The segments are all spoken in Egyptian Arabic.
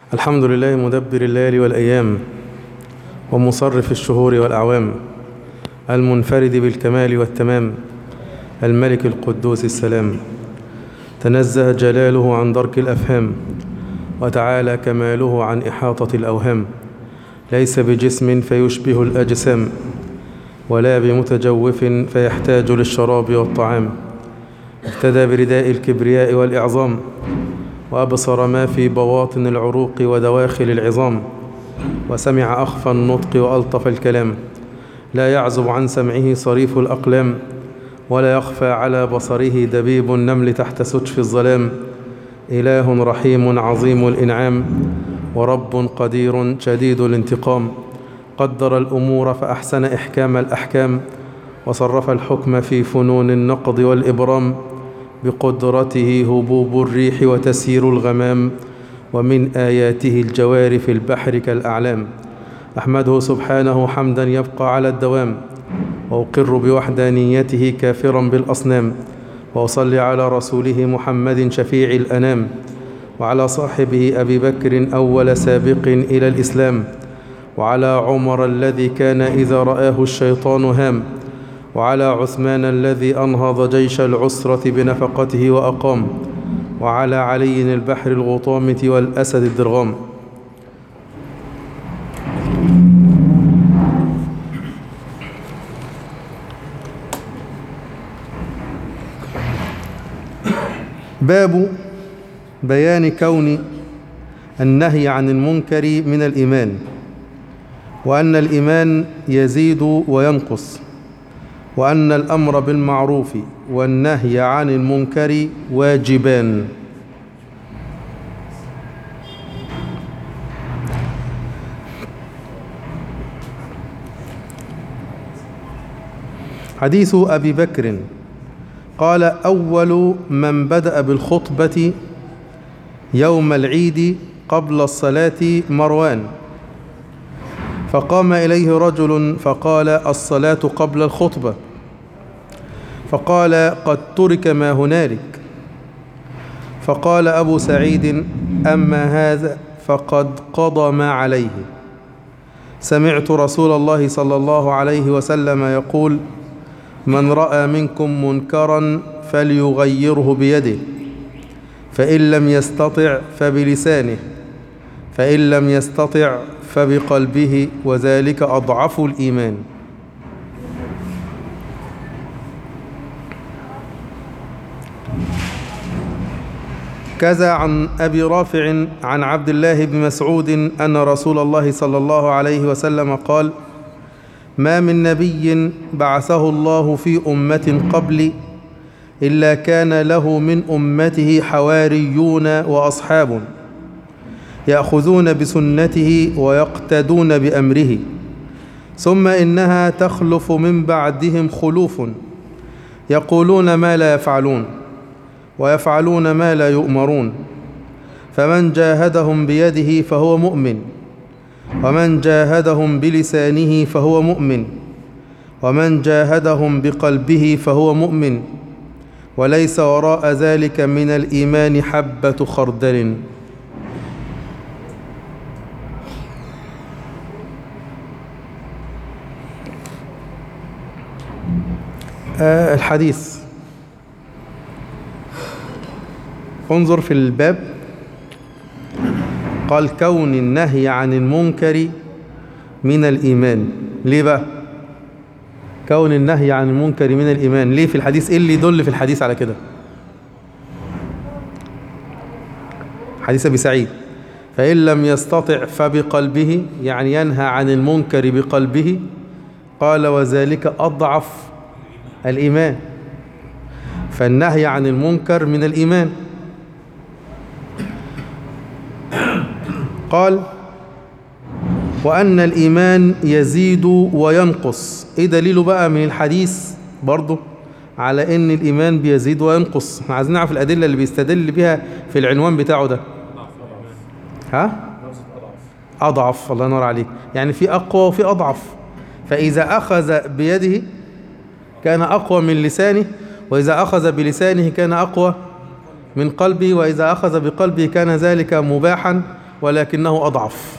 الحمد لله مدبر الليالي والأيام ومصرف الشهور والأعوام المنفرد بالكمال والتمام الملك القدوس السلام تنزه جلاله عن درك الأفهام وتعالى كماله عن إحاطة الأوهام ليس بجسم فيشبه الأجسام ولا بمتجوف فيحتاج للشراب والطعام اهتدى برداء الكبرياء والإعظام وأبصر ما في بواطن العروق ودواخل العظام وسمع أخفى النطق وألطف الكلام لا يعزب عن سمعه صريف الأقلام ولا يخفى على بصره دبيب النمل تحت سجف الظلام إله رحيم عظيم الإنعام ورب قدير شديد الانتقام قدر الأمور فأحسن إحكام الأحكام وصرف الحكم في فنون النقض والإبرام بقدرته هبوب الريح وتسيير الغمام ومن آياته الجوار في البحر كالأعلام أحمده سبحانه حمدا يبقى على الدوام وأقر بوحدانيته كافرا بالأصنام وأصلي على رسوله محمد شفيع الأنام وعلى صاحبه أبي بكر أول سابق إلى الإسلام وعلى عمر الذي كان إذا رآه الشيطان هام وعلى عثمان الذي أنهض جيش العسرة بنفقته وأقام وعلى علي البحر الغطامة والأسد الدرغام باب بيان كون النهي عن المنكر من الإيمان وأن الإيمان يزيد وينقص وأن الأمر بالمعروف والنهي عن المنكر واجبان حديث أبي بكر قال أول من بدأ بالخطبة يوم العيد قبل الصلاة مروان فقام إليه رجل فقال الصلاة قبل الخطبة فقال قد ترك ما هنالك فقال أبو سعيد أما هذا فقد قضى ما عليه سمعت رسول الله صلى الله عليه وسلم يقول من رأى منكم منكرا فليغيره بيده فإن لم يستطع فبلسانه فإن لم يستطع فبقلبه وذلك أضعف الإيمان كذا عن أبي رافع عن عبد الله بن مسعود أن رسول الله صلى الله عليه وسلم قال ما من نبي بعثه الله في أمة قبل إلا كان له من أمته حواريون وأصحاب يأخذون بسنته ويقتدون بأمره ثم إنها تخلف من بعدهم خلوف يقولون ما لا يفعلون ويفعلون ما لا يؤمرون فمن جاهدهم بيده فهو مؤمن ومن جاهدهم بلسانه فهو مؤمن ومن جاهدهم بقلبه فهو مؤمن وليس وراء ذلك من الإيمان حبة خردل آه الحديث انظر في الباب قال كون النهي عن المنكر من الإيمان ليه بقى كون النهي عن المنكر من الإيمان ليه في الحديث إيه اللي يدل في الحديث على كده حديث أبي سعيد فإن لم يستطع فبقلبه يعني ينهى عن المنكر بقلبه قال وذلك أضعف الإيمان فالنهي عن المنكر من الإيمان قال وأن الإيمان يزيد وينقص إيه دليله بقى من الحديث برضه على أن الإيمان بيزيد وينقص احنا عايزين نعرف الأدلة اللي بيستدل بها في العنوان بتاعه ده ها أضعف الله ينور عليك يعني في أقوى وفي أضعف فإذا أخذ بيده كان أقوى من لسانه وإذا أخذ بلسانه كان أقوى من قلبه وإذا أخذ بقلبه كان ذلك مباحا ولكنه أضعف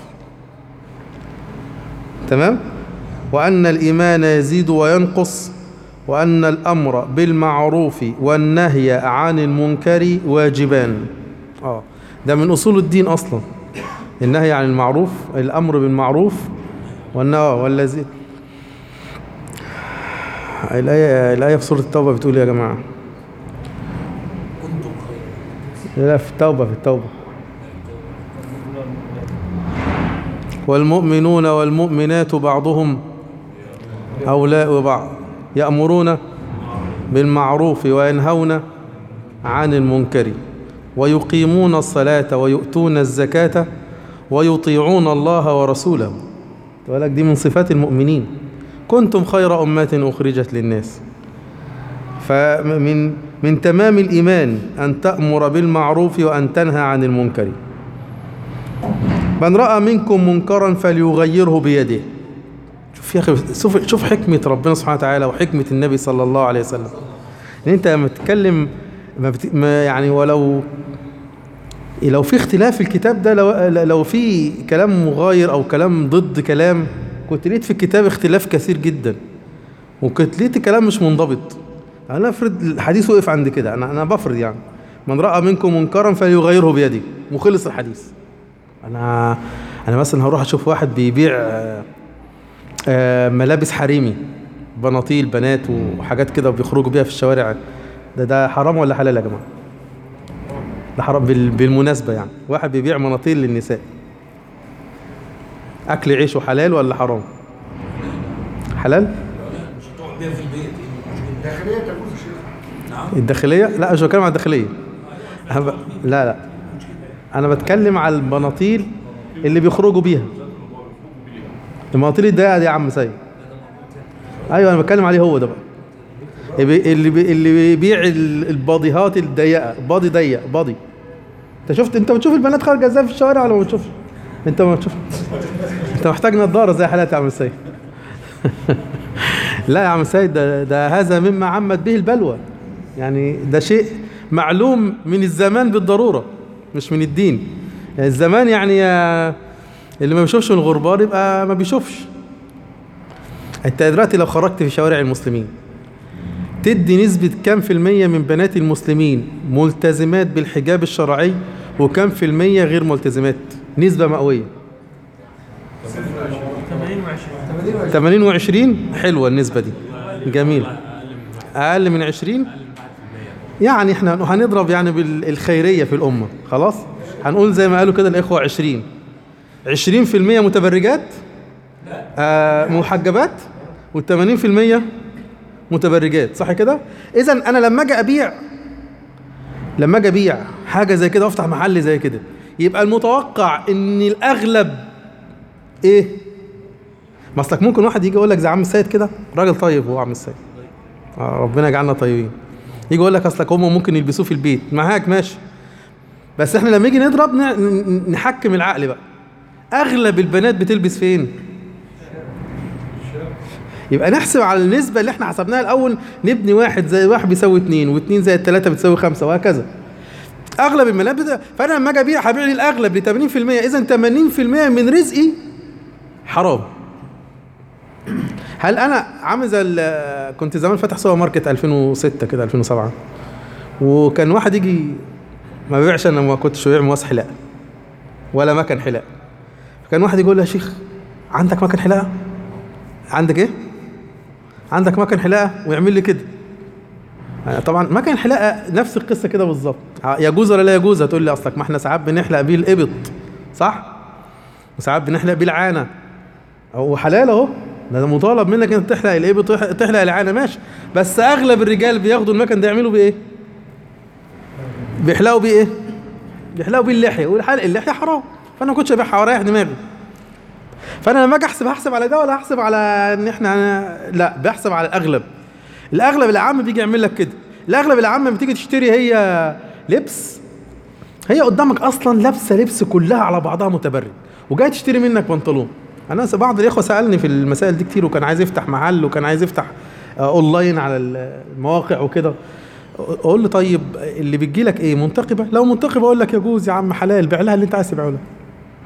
تمام وأن الإيمان يزيد وينقص وأن الأمر بالمعروف والنهي عن المنكر واجبان آه ده من أصول الدين أصلا النهي عن المعروف الأمر بالمعروف والنهي والذي الآية الآية في سورة التوبة بتقول يا جماعة كنتم خير لا في التوبة في التوبة والمؤمنون والمؤمنات بعضهم أولاء بعض يأمرون بالمعروف وينهون عن المنكر ويقيمون الصلاة ويؤتون الزكاة ويطيعون الله ورسوله ولك دي من صفات المؤمنين كنتم خير أمة أخرجت للناس فمن من تمام الإيمان أن تأمر بالمعروف وأن تنهى عن المنكر من رأى منكم منكرا فليغيره بيده شوف يا أخي شوف, شوف حكمة ربنا سبحانه وتعالى وحكمة النبي صلى الله عليه وسلم إن أنت لما تتكلم ما بت... ما يعني ولو لو في اختلاف في الكتاب ده لو, لو في كلام مغاير أو كلام ضد كلام كنت لقيت في الكتاب اختلاف كثير جدا وكنت لقيت كلام مش منضبط انا افرض الحديث وقف عند كده انا انا بفرض يعني من راى منكم منكرا فليغيره بيده وخلص الحديث انا انا مثلا هروح اشوف واحد بيبيع آه، آه، ملابس حريمي بناطيل بنات وحاجات كده بيخرجوا بيها في الشوارع ده ده حرام ولا حلال يا جماعه ده حرام بال- بالمناسبه يعني واحد بيبيع مناطيل للنساء اكل عيشه حلال ولا حرام حلال مش هتقعد بيها في البيت داخلية تكون في شيخ نعم الداخليه لا مش بتكلم على الداخليه أنا ب... لا لا انا بتكلم على البناطيل اللي بيخرجوا بيها المناطيل الضيقه دي يا عم سيد ايوه انا بتكلم عليه هو ده بقى اللي اللي بي... اللي بيبيع ال- الباديهات الضيقه بادي ضيق بادي انت شفت انت بتشوف البنات خارجه ازاي في الشوارع ولا ما بتشوفش انت ما بتشوف انت محتاج نظاره زي حالاتي يا عم سيد لا يا عم سيد ده, ده هذا مما عمت به البلوى يعني ده شيء معلوم من الزمان بالضرورة مش من الدين يعني الزمان يعني آه، اللي ما بيشوفش الغربال يبقى ما بيشوفش انت دلوقتي لو خرجت في شوارع المسلمين تدي نسبة كام في المية من بنات المسلمين ملتزمات بالحجاب الشرعي وكام في المية غير ملتزمات نسبة مئوية 80 و20 حلوة النسبة دي جميلة أقل من 20 يعني احنا هنضرب يعني بالخيرية في الأمة خلاص هنقول زي ما قالوا كده الإخوة 20 20% متبرجات آه محجبات وال80% متبرجات صح كده إذا أنا لما أجي أبيع لما أجي أبيع حاجة زي كده وأفتح محل زي كده يبقى المتوقع إن الأغلب إيه ما اصلك ممكن واحد يجي يقول لك زي عم السيد كده راجل طيب هو عم السيد آه ربنا يجعلنا طيبين يجي يقول لك اصلك هم ممكن يلبسوه في البيت معاك ماشي بس احنا لما يجي نضرب ن- ن- نحكم العقل بقى اغلب البنات بتلبس فين يبقى نحسب على النسبة اللي احنا حسبناها الأول نبني واحد زي واحد بيساوي اتنين واتنين زي التلاتة بتساوي خمسة وهكذا أغلب المنابت بت... فأنا لما أجي أبيع هبيع لي الأغلب ل 80% إذا 80% من رزقي حرام هل انا عامل زي ال- كنت زمان فاتح سوبر ماركت 2006 كده 2007 وكان واحد يجي ما بيبيعش انا ما كنتش ببيع مواس حلاقه ولا مكن حلاقه فكان واحد يقول لي يا شيخ عندك مكن حلاقه عندك ايه عندك مكن حلاقه ويعمل لي كده آه، طبعا مكن حلاقه نفس القصه كده بالظبط ع- يجوز ولا لا يجوز هتقول لي اصلك ما احنا ساعات بنحلق بيه الابط صح وساعات بنحلق بيه العانه هو حلال اهو ده ده مطالب منك انت تحلق الابط تح- تحلق العانه ماشي بس اغلب الرجال بياخدوا المكن ده يعملوا بيه ايه؟ بيحلقوا بيه ايه؟ بيحلقوا بيه اللحيه والحلق اللحيه حرام فانا ما كنتش ابيعها واريح دماغي فانا لما اجي احسب هحسب على ده ولا هحسب على ان احنا لا بحسب على الاغلب الاغلب العام بيجي يعمل لك كده الاغلب العام لما تيجي تشتري هي لبس هي قدامك اصلا لابسه لبس كلها على بعضها متبرج وجاي تشتري منك بنطلون انا س- بعض الاخوه سالني في المسائل دي كتير وكان عايز يفتح محل وكان عايز يفتح آه، اونلاين على المواقع وكده اقول له طيب اللي بتجي لك ايه منتقبه لو منتقبه اقول لك يجوز يا عم حلال بيع لها اللي انت عايز تبيعه لها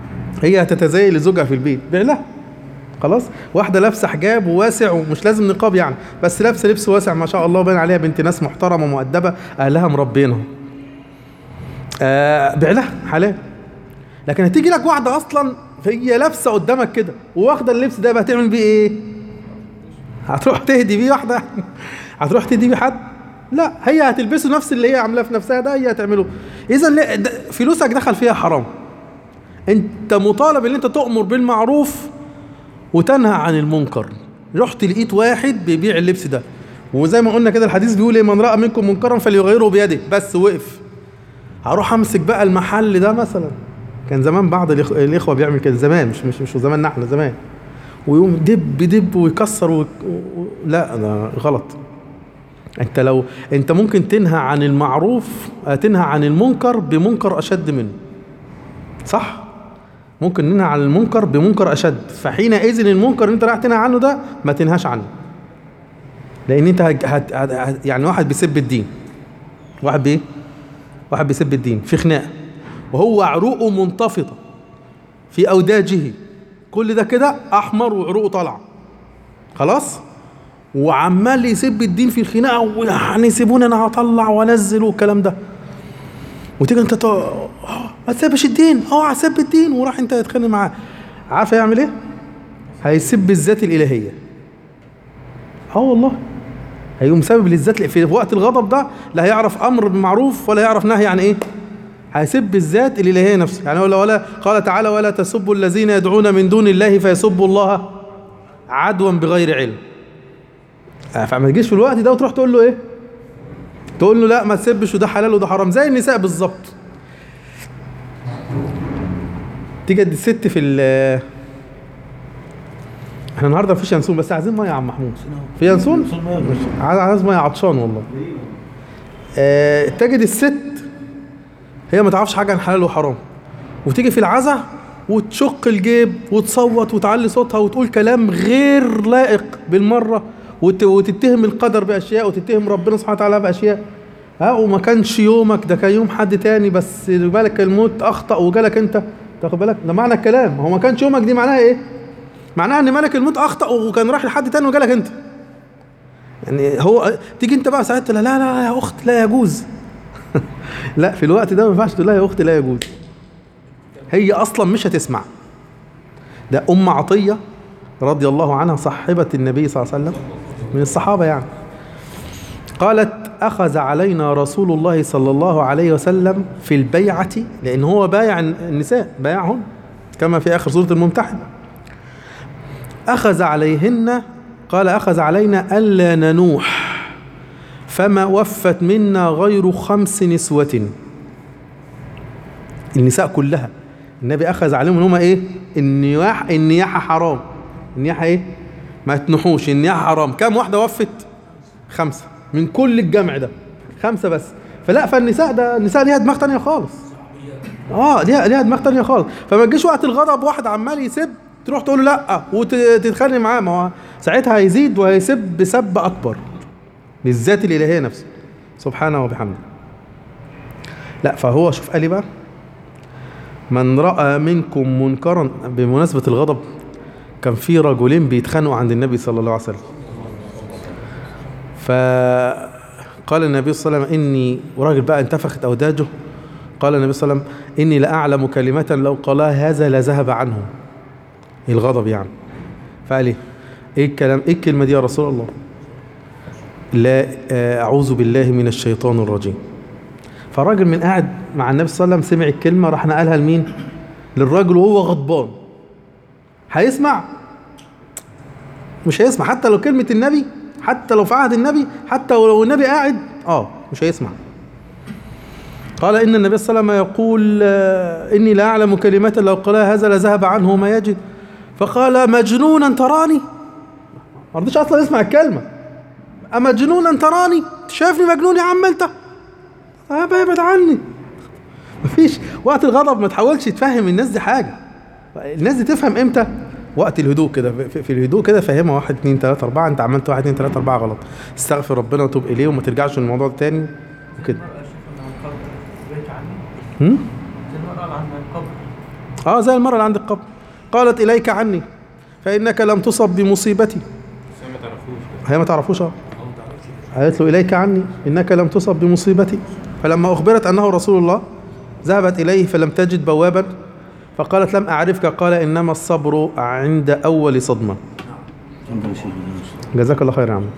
هي هتتزين لزوجها في البيت بيع لها خلاص واحده لابسه حجاب وواسع ومش لازم نقاب يعني بس لابسه لبس واسع ما شاء الله باين عليها بنت ناس محترمه مؤدبه اهلها مربينها آه بيع لها حلال لكن هتيجي لك واحده اصلا هي لابسه قدامك كده واخده اللبس ده بقى هتعمل بيه ايه هتروح تهدي بيه واحده هتروح تهدي بيه حد لا هي هتلبسه نفس اللي هي عاملاه في نفسها ده هي هتعمله اذا لا- ده- فلوسك دخل فيها حرام انت مطالب ان انت تؤمر بالمعروف وتنهى عن المنكر رحت لقيت واحد بيبيع اللبس ده وزي ما قلنا كده الحديث بيقول ايه من راى منكم منكرا فليغيره بيده بس وقف هروح امسك بقى المحل ده مثلا كان زمان بعض الإخ- الاخوه بيعمل كده زمان مش مش مش زماننا احنا زمان ويقوم دب دب ويكسر و... و... لا ده غلط انت لو انت ممكن تنهى عن المعروف آه، تنهى عن المنكر بمنكر اشد منه صح ممكن ننهى عن المنكر بمنكر اشد فحينئذ المنكر اللي انت رايح تنهى عنه ده ما تنهاش عنه لان انت هت... هت... هت... يعني واحد بيسب الدين واحد بايه واحد بيسب الدين في خناقه وهو عروقه منتفضه في اوداجه كل ده كده احمر وعروقه طالعه خلاص وعمال يسب الدين في الخناقه ويعني سيبوني انا هطلع وانزل والكلام ده وتيجي انت تق... آه، ما تسبش الدين اوعى تسب الدين وراح انت تتخانق معاه عارف هيعمل ايه؟ هيسب الذات الالهيه اه والله هيقوم سبب للذات في وقت الغضب ده لا هيعرف امر بالمعروف ولا يعرف نهي عن ايه هيسب الذات الالهيه نفسه يعني ولا ولا قال تعالى ولا تسبوا الذين يدعون من دون الله فيسبوا الله عدوا بغير علم آه، فما تجيش في الوقت ده وتروح تقول له ايه تقول له لا ما تسبش وده حلال وده حرام زي النساء بالظبط تيجي الست في ال احنا النهارده مفيش ينسون بس عايزين ميه يا عم محمود في ينسون؟ مش عايز عايز ميه عطشان والله آه تجد الست هي ما تعرفش حاجه عن حلال وحرام وتيجي في العزا وتشق الجيب وتصوت وتعلي صوتها وتقول كلام غير لائق بالمره وت- وتتهم القدر باشياء وتتهم ربنا سبحانه وتعالى باشياء ها وما كانش يومك ده كان يوم حد تاني بس ملك الموت اخطا وجالك انت تاخد بالك ده معنى الكلام هو ما كانش يومك دي معناها ايه؟ معناها ان ملك الموت اخطا وكان راح لحد تاني وجالك انت يعني هو تيجي انت بقى ساعتها لا لا لا يا اخت لا يجوز لا في الوقت ده ما ينفعش تقول لها يا اختي لا يجوز هي اصلا مش هتسمع ده ام عطيه رضي الله عنها صاحبه النبي صلى الله عليه وسلم من الصحابه يعني قالت اخذ علينا رسول الله صلى الله عليه وسلم في البيعه لان هو بايع النساء بايعهن كما في اخر سوره الممتحنه اخذ عليهن قال اخذ علينا الا ننوح فما وفت منا غير خمس نسوة النساء كلها النبي أخذ عليهم إن هما إيه النياح النياحة حرام النياحة إيه ما تنحوش النياحة حرام كم واحدة وفت خمسة من كل الجمع ده خمسة بس فلا فالنساء ده النساء ليها دماغ تانية خالص اه ليها ليها دماغ تانية خالص فما تجيش وقت الغضب واحد عمال يسب تروح تقول له لا وتتخانق معاه ما هو ساعتها هيزيد وهيسب سب اكبر للذات الالهيه نفسه سبحانه وبحمده لا فهو شوف قال لي بقى من راى منكم منكرا بمناسبه الغضب كان في رجلين بيتخانقوا عند النبي صلى الله عليه وسلم فقال النبي صلى الله عليه وسلم اني وراجل بقى انتفخت اوداجه قال النبي صلى الله عليه وسلم اني لاعلم كلمه لو قالها هذا لذهب عنه الغضب يعني فقال ايه ايه الكلام ايه الكلمه دي يا رسول الله لا آه، أعوذ بالله من الشيطان الرجيم فالراجل من قاعد مع النبي صلى الله عليه وسلم سمع الكلمة راح نقلها لمين للراجل وهو غضبان هيسمع مش هيسمع حتى لو كلمة النبي حتى لو في عهد النبي حتى لو النبي قاعد اه مش هيسمع قال إن النبي صلى الله عليه وسلم يقول آه، إني لا أعلم كلمة لو قالها هذا لذهب عنه ما يجد فقال مجنونا تراني ما رضيش أصلا يسمع الكلمة أمجنونا تراني شايفني مجنون يا عم انت ابعد ابعد عني مفيش وقت الغضب ما تحاولش تفهم الناس دي حاجه الناس دي تفهم امتى وقت الهدوء كده في, في الهدوء كده فهمها واحد اتنين تلاته اربعه انت عملت واحد اتنين تلاته اربعه غلط استغفر ربنا وتوب اليه وما ترجعش للموضوع ده تاني وكده المرأة شايفة عن القبر بعيد عني هم؟ المرأة عن القبر اه زي المرة اللي عند القبر قالت إليك عني فإنك لم تصب بمصيبتي بس ما تعرفوش هي ما تعرفوش اه او ما تعرفش قالت له إليك عني إنك لم تصب بمصيبتي فلما أخبرت أنه رسول الله ذهبت إليه فلم تجد بوابا فقالت لم أعرفك قال إنما الصبر عند أول صدمة جزاك الله خير يا عم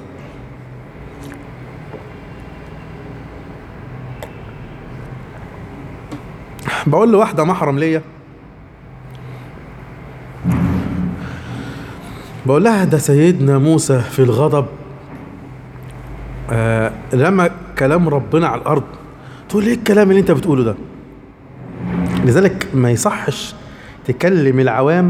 بقول لواحدة محرم ليا بقول لها ده سيدنا موسى في الغضب آه لما كلام ربنا على الارض تقول ايه الكلام اللي انت بتقوله ده لذلك ما يصحش تكلم العوام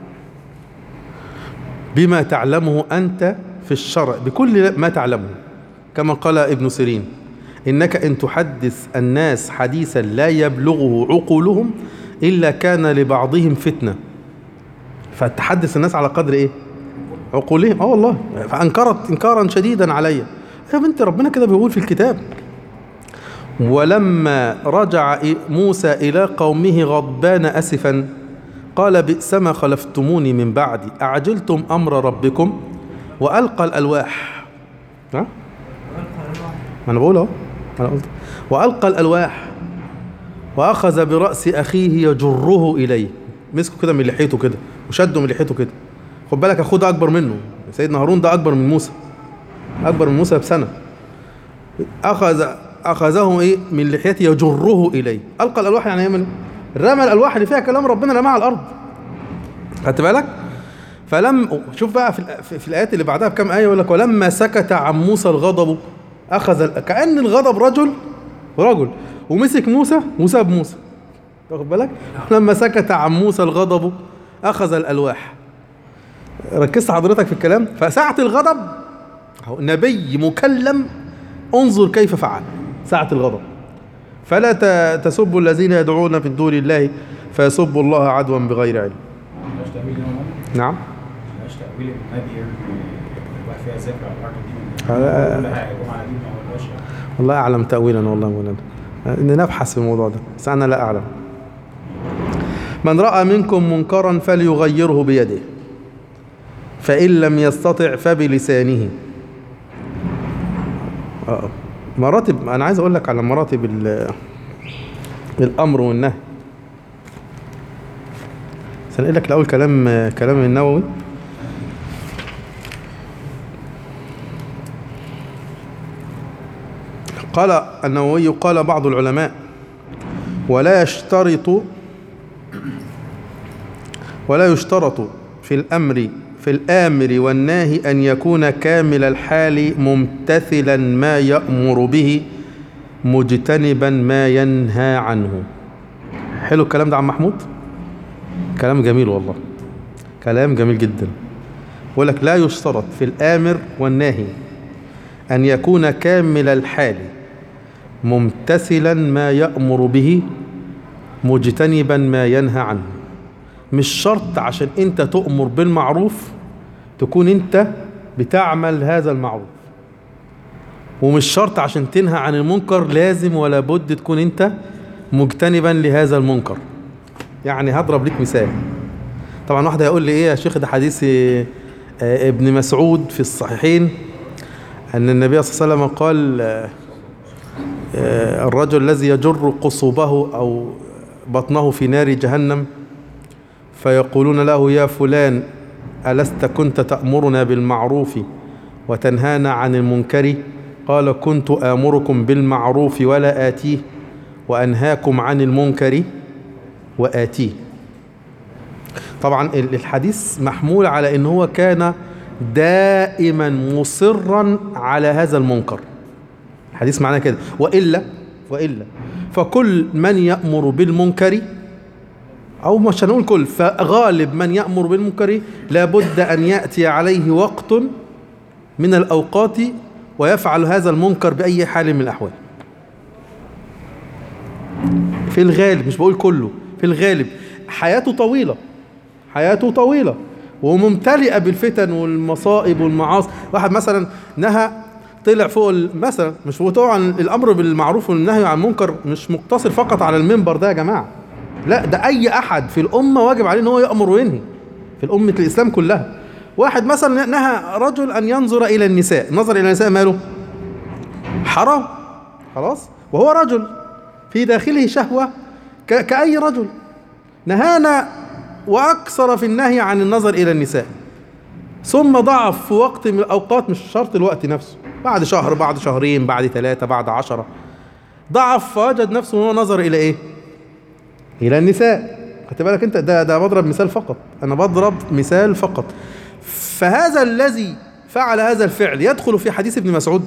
بما تعلمه انت في الشرع بكل ما تعلمه كما قال ابن سيرين انك ان تحدث الناس حديثا لا يبلغه عقولهم الا كان لبعضهم فتنه فتحدث الناس على قدر ايه عقولهم اه والله فانكرت انكارا شديدا علي يا بنت ربنا كده بيقول في الكتاب ولما رجع موسى الى قومه غضبان اسفا قال بئس ما خلفتموني من بعدي اعجلتم امر ربكم والقى الالواح ها ما انا بقول اهو انا قلت والقى الالواح واخذ براس اخيه يجره اليه مسكه كده من لحيته كده وشده من لحيته كده خد بالك اخوه ده اكبر منه سيدنا هارون ده اكبر من موسى اكبر من موسى بسنه اخذ اخذه ايه من لحيته يجره اليه القى الالواح يعني يعمل رمى الالواح اللي فيها كلام ربنا رماها على الارض خدت بالك فلم شوف بقى في, الآ- في, في الايات اللي بعدها بكام ايه يقول لك ولما سكت عن موسى الغضب اخذ ال- كان الغضب رجل رجل ومسك موسى وساب موسى واخد بالك لما سكت عن موسى الغضب اخذ الالواح ركزت حضرتك في الكلام فساعة الغضب أهو نبي مكلم انظر كيف فعل ساعة الغضب فلا ت- تسبوا الذين يدعون من دون الله فيسبوا الله عدوا بغير علم مش تأويل يوم نعم مش تأويل ابن نبي الواحد فيها ذكر على الأرض دي آه. كل حاجة يقوم على دين ما هوش الله أعلم تأويلا والله مولانا إن نبحث في الموضوع ده بس أنا لا أعلم من رأى منكم منكرا فليغيره بيده فإن لم يستطع فبلسانه آه. مراتب أنا عايز أقول لك على مراتب ال- الأمر والنهي سنقول لك الأول كلام كلام النووي قال النووي قال بعض العلماء ولا يشترط ولا يشترط في الأمر في الآمر والناهي أن يكون كامل الحال ممتثلا ما يأمر به مجتنبا ما ينهى عنه حلو الكلام ده عم محمود كلام جميل والله كلام جميل جدا بقول لك لا يشترط في الآمر والناهي أن يكون كامل الحال ممتثلا ما يأمر به مجتنبا ما ينهى عنه مش شرط عشان انت تؤمر بالمعروف تكون انت بتعمل هذا المعروف ومش شرط عشان تنهى عن المنكر لازم ولا بد تكون انت مجتنبا لهذا المنكر يعني هضرب لك مثال طبعا واحد هيقول لي ايه يا شيخ ده حديث آه، آه، ابن مسعود في الصحيحين أن النبي صلى الله عليه وسلم قال آه، آه، الرجل الذي يجر قصبه أو بطنه في نار جهنم فيقولون له يا فلان ألست كنت تأمرنا بالمعروف وتنهانا عن المنكر قال كنت آمركم بالمعروف ولا آتيه وأنهاكم عن المنكر وآتيه طبعا ال- الحديث محمول على ان هو كان دائما مصرا على هذا المنكر الحديث معناه كده والا والا فكل من يامر بالمنكر او مش هنقول كل فغالب من يامر بالمنكر لابد ان ياتي عليه وقت من الاوقات ويفعل هذا المنكر باي حال من الاحوال في الغالب مش بقول كله في الغالب حياته طويله حياته طويلة وممتلئة بالفتن والمصائب والمعاصي واحد مثلا نهى طلع فوق ال- مثلا مش هو طبعا الامر بالمعروف والنهي عن المنكر مش مقتصر فقط على المنبر ده يا جماعه لا ده اي احد في الامه واجب عليه ان هو يامر وينهي في الامه الاسلام كلها واحد مثلا نهى رجل ان ينظر الى النساء النظر الى النساء ماله حرام خلاص وهو رجل في داخله شهوه ك- كاي رجل نهانا واكثر في النهي عن النظر الى النساء ثم ضعف في وقت من الاوقات مش شرط الوقت نفسه بعد شهر بعد شهرين بعد ثلاثه بعد عشره ضعف فوجد نفسه وهو نظر الى ايه الى النساء خدت بالك انت ده ده بضرب مثال فقط انا بضرب مثال فقط فهذا الذي فعل هذا الفعل يدخل في حديث ابن مسعود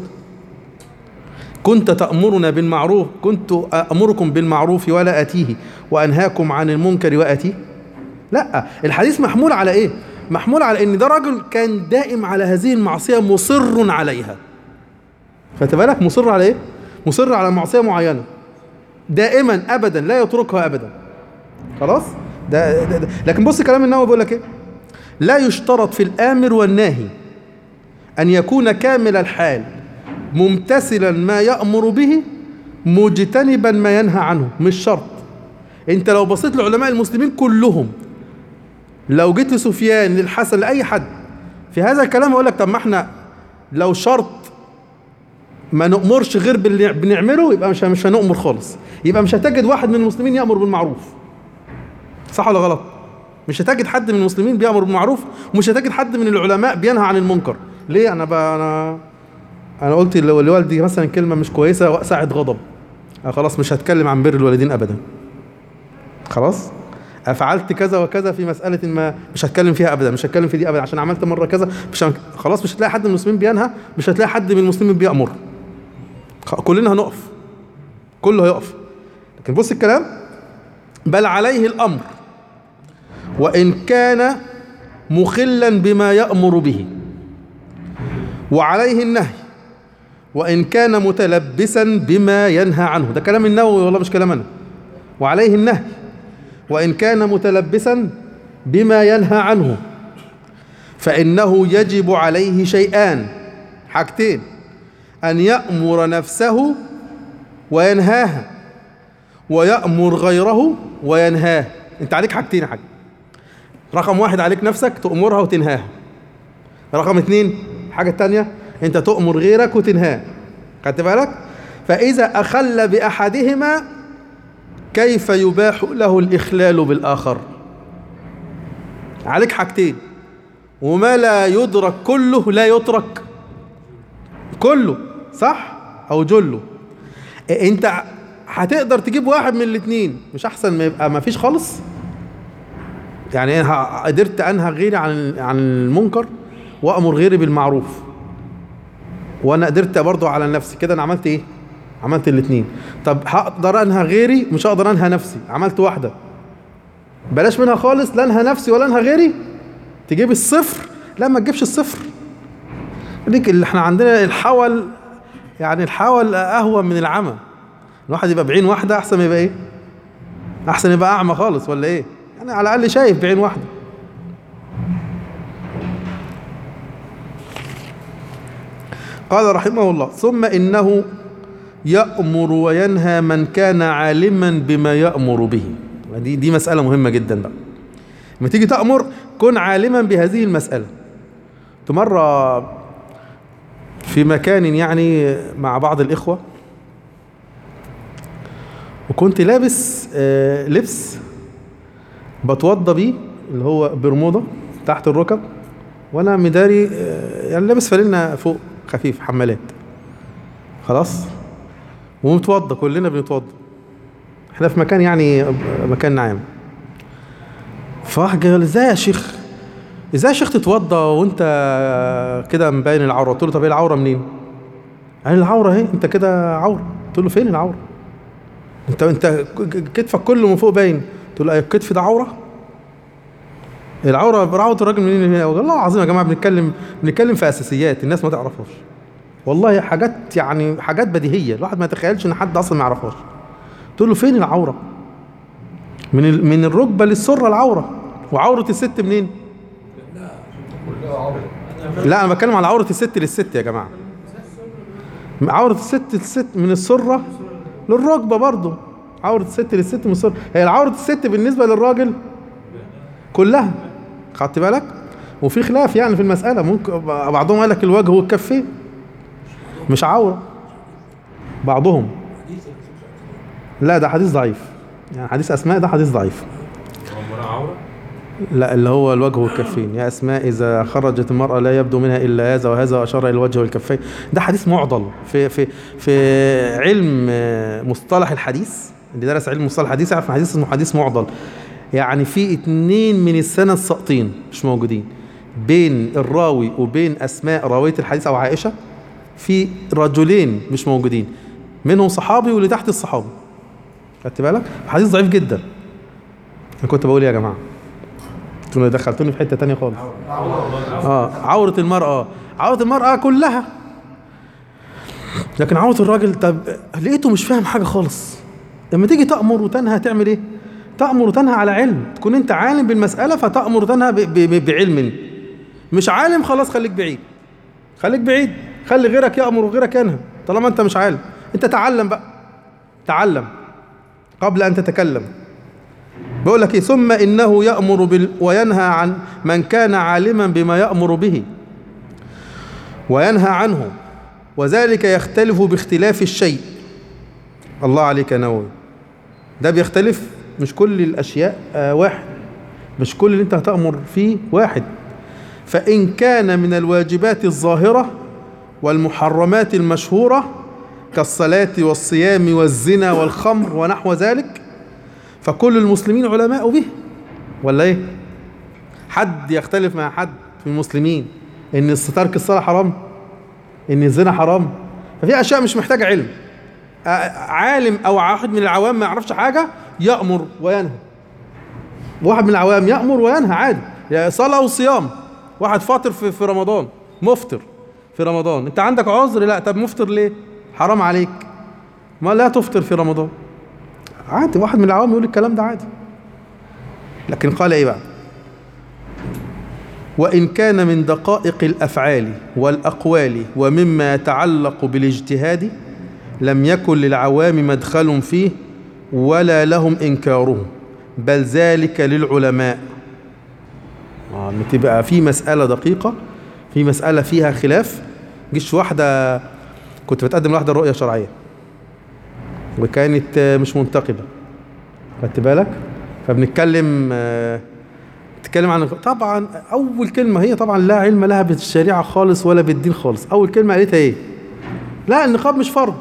كنت تأمرنا بالمعروف كنت أأمركم بالمعروف ولا أتيه وأنهاكم عن المنكر وأتيه لا الحديث محمول على إيه محمول على إن ده رجل كان دائم على هذه المعصية مصر عليها خدت بالك مصر على إيه مصر على معصية معينة دائما أبدا لا يتركها أبدا خلاص ده, ده, ده. لكن بص كلام النووي بيقول لك إيه لا يشترط في الآمر والناهي أن يكون كامل الحال ممتثلا ما يأمر به مجتنبا ما ينهى عنه مش شرط انت لو بصيت لعلماء المسلمين كلهم لو جيت لسفيان للحسن لأي حد في هذا الكلام يقول لك طب ما احنا لو شرط ما نؤمرش غير باللي بنعمله يبقى مش مش هنؤمر خالص يبقى مش هتجد واحد من المسلمين يأمر بالمعروف صح ولا غلط مش هتجد حد من المسلمين بيأمر بالمعروف ومش هتجد حد من العلماء بينهى عن المنكر ليه انا بقى انا انا قلت لو- لوالدي مثلا كلمه مش كويسه ساعه غضب أنا خلاص مش هتكلم عن بر الوالدين ابدا خلاص فعلت كذا وكذا في مساله ما مش هتكلم فيها ابدا مش هتكلم في دي ابدا عشان عملت مره كذا مش هم... خلاص مش هتلاقي حد من المسلمين بينهى مش هتلاقي حد من المسلمين بيامر خ- كلنا هنقف كله هيقف لكن بص الكلام بل عليه الامر وان كان مخلا بما يامر به وعليه النهي وإن كان متلبسا بما ينهى عنه ده كلام النووي والله مش كلام أنا وعليه النهي وإن كان متلبسا بما ينهى عنه فإنه يجب عليه شيئان حاجتين أن يأمر نفسه وينهاها ويأمر غيره وينهاه أنت عليك حاجتين يا حاج رقم واحد عليك نفسك تأمرها وتنهاها رقم اتنين الحاجة التانية انت تؤمر غيرك وتنهاه خدت بالك فإذا أخل بأحدهما كيف يباح له الإخلال بالآخر عليك حاجتين وما لا يدرك كله لا يترك كله صح أو جله إيه انت هتقدر تجيب واحد من الاتنين مش أحسن ما يبقى ما فيش خالص يعني انا ه- قدرت انهى غيري عن عن المنكر وامر غيري بالمعروف وانا قدرت برضه على نفسي كده انا عملت ايه عملت الاثنين طب هقدر انهى غيري مش هقدر انهى نفسي عملت واحده بلاش منها خالص لا انهى نفسي ولا انهى غيري تجيب الصفر لا ما تجيبش الصفر ليك اللي احنا عندنا الحول يعني الحول اهون من العمى الواحد يبقى بعين واحده احسن ما يبقى ايه احسن يبقى اعمى خالص ولا ايه يعني على الاقل شايف بعين واحده قال رحمه الله ثم انه يأمر وينهى من كان عالما بما يأمر به دي دي مسألة مهمة جدا بقى لما تيجي تأمر كن عالما بهذه المسألة كنت مرة في مكان يعني مع بعض الإخوة وكنت لابس آه، لبس بتوضى بيه اللي هو برمودا تحت الركب وانا مداري آه، يعني لابس فانلة فوق خفيف حمالات خلاص ومتوضى كلنا بنتوضى احنا في مكان يعني مكان نعام فواحد جاي قال لي، ازاي يا شيخ ازاي يا شيخ تتوضى وانت كده مبين العوره قلت له طب ايه العوره منين قال لي العوره اهي انت كده عوره قلت له فين العوره انت انت كتفك كله من فوق باين قلت له ايوه الكتف ده عوره العوره بعوره الراجل منين هنا والله العظيم يا جماعه بنتكلم بنتكلم في اساسيات الناس ما تعرفهاش والله حاجات يعني حاجات بديهيه الواحد ما يتخيلش ان حد اصلا ما يعرفهاش قلت له فين العوره من ال- من الركبه للسره العوره وعوره الست منين لا انا بتكلم على عوره الست للست يا جماعه عوره الست للست من السره للركبه برضه عورة الست للست مصر هي عورة الست بالنسبة للراجل كلها خدت بالك وفي خلاف يعني في المسألة ممكن بعضهم قال لك الوجه والكفين مش عورة بعضهم لا ده حديث ضعيف يعني حديث أسماء ده حديث ضعيف هو المرأة عورة؟ لا اللي هو الوجه والكفين يا أسماء إذا خرجت المرأة لا يبدو منها إلا هذا وهذا وأشار إلى الوجه والكفين ده حديث معضل في في في علم آه، مصطلح الحديث اللي درس علم مصطلح الحديث يعرف إن حديث اسمه حديث معضل يعني في اتنين من السنة ساقطين مش موجودين بين الراوي وبين أسماء راوية الحديث أو عائشة في رجلين مش موجودين منهم صحابي واللي تحت الصحابي خدت بالك حديث ضعيف جدا انا كنت بقول إيه يا جماعه انتوا دخلتوني في حته تانية خالص اه عورة المرأة عورة المرأة كلها لكن عورة الراجل طب لقيته مش فاهم حاجة خالص لما تيجي تأمر وتنهى تعمل ايه؟ تأمر وتنهى على علم تكون انت عالم بالمسألة فتأمر وتنهى ب- ب- بعلم مش عالم خلاص خليك بعيد خليك بعيد خلي غيرك يأمر وغيرك ينهى طالما انت مش عالم انت تعلم بقى تعلم قبل ان تتكلم بيقول لك ايه ثم انه يأمر بال وينهى عن من كان عالما بما يأمر به وينهى عنه وذلك يختلف باختلاف الشيء الله عليك يا نووي ده بيختلف مش كل الاشياء آه واحد مش كل اللي انت هتأمر فيه واحد فإن كان من الواجبات الظاهرة والمحرمات المشهورة كالصلاة والصيام والزنا والخمر ونحو ذلك فكل المسلمين علماء به ولا ايه حد يختلف مع حد في المسلمين ان ترك الصلاه حرام ان الزنا حرام ففي اشياء مش محتاجه علم آه، عالم او واحد من العوام ما يعرفش حاجه يامر وينهى واحد من العوام يامر وينهى عادي يعني صلاه وصيام واحد فاطر في, في رمضان مفطر في رمضان انت عندك عذر لا طب مفطر ليه حرام عليك ما لا تفطر في رمضان عادي واحد من العوام يقول الكلام ده عادي لكن قال ايه بقى وإن كان من دقائق الأفعال والأقوال ومما يتعلق بالاجتهاد لم يكن للعوام مدخل فيه ولا لهم إنكاره بل ذلك للعلماء آه، إن تبقى في مسألة دقيقة في مسألة فيها خلاف جيش واحدة كنت بتقدم لواحدة رؤية شرعية وكانت آه، مش منتقبة خدت بالك فبنتكلم آه، تتكلم عن طبعا اول كلمه هي طبعا لا علم لها بالشريعه خالص ولا بالدين خالص اول كلمه قالتها ايه لا النقاب مش فرض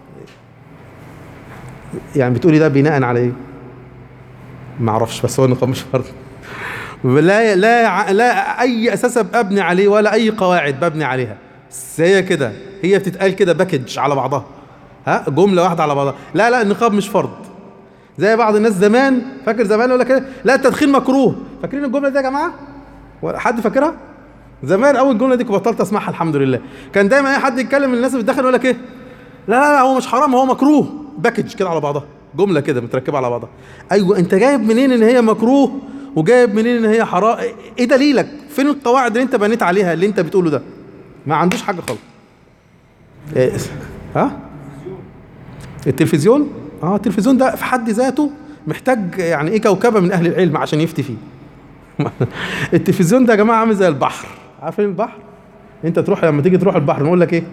يعني بتقولي ده بناء على ايه ما اعرفش بس هو النقاب مش فرض لا لا ع- لا اي اساس ابني عليه ولا اي قواعد ببني عليها بس هي كده هي بتتقال كده باكج على بعضها ها جمله واحده على بعضها لا لا النقاب مش فرض زي بعض الناس زمان فاكر زمان يقول لك إيه؟ لا التدخين مكروه فاكرين الجمله دي يا جماعه حد فاكرها زمان اول جمله دي كنت بطلت اسمعها الحمد لله كان دايما اي حد يتكلم الناس اللي بتدخن يقول لك ايه لا لا لا هو مش حرام هو مكروه باكج كده على بعضها جمله كده متركبه على بعضها ايوه انت جايب منين ان هي مكروه وجايب منين ان هي حرام ايه دليلك فين القواعد اللي انت بنيت عليها اللي انت بتقوله ده ما عندوش حاجه خالص إيه ها التلفزيون اه التلفزيون ده في حد ذاته محتاج يعني ايه كوكبه من اهل العلم عشان يفتي فيه التلفزيون ده يا جماعه عامل زي البحر عارفين البحر انت تروح لما تيجي تروح البحر نقول لك ايه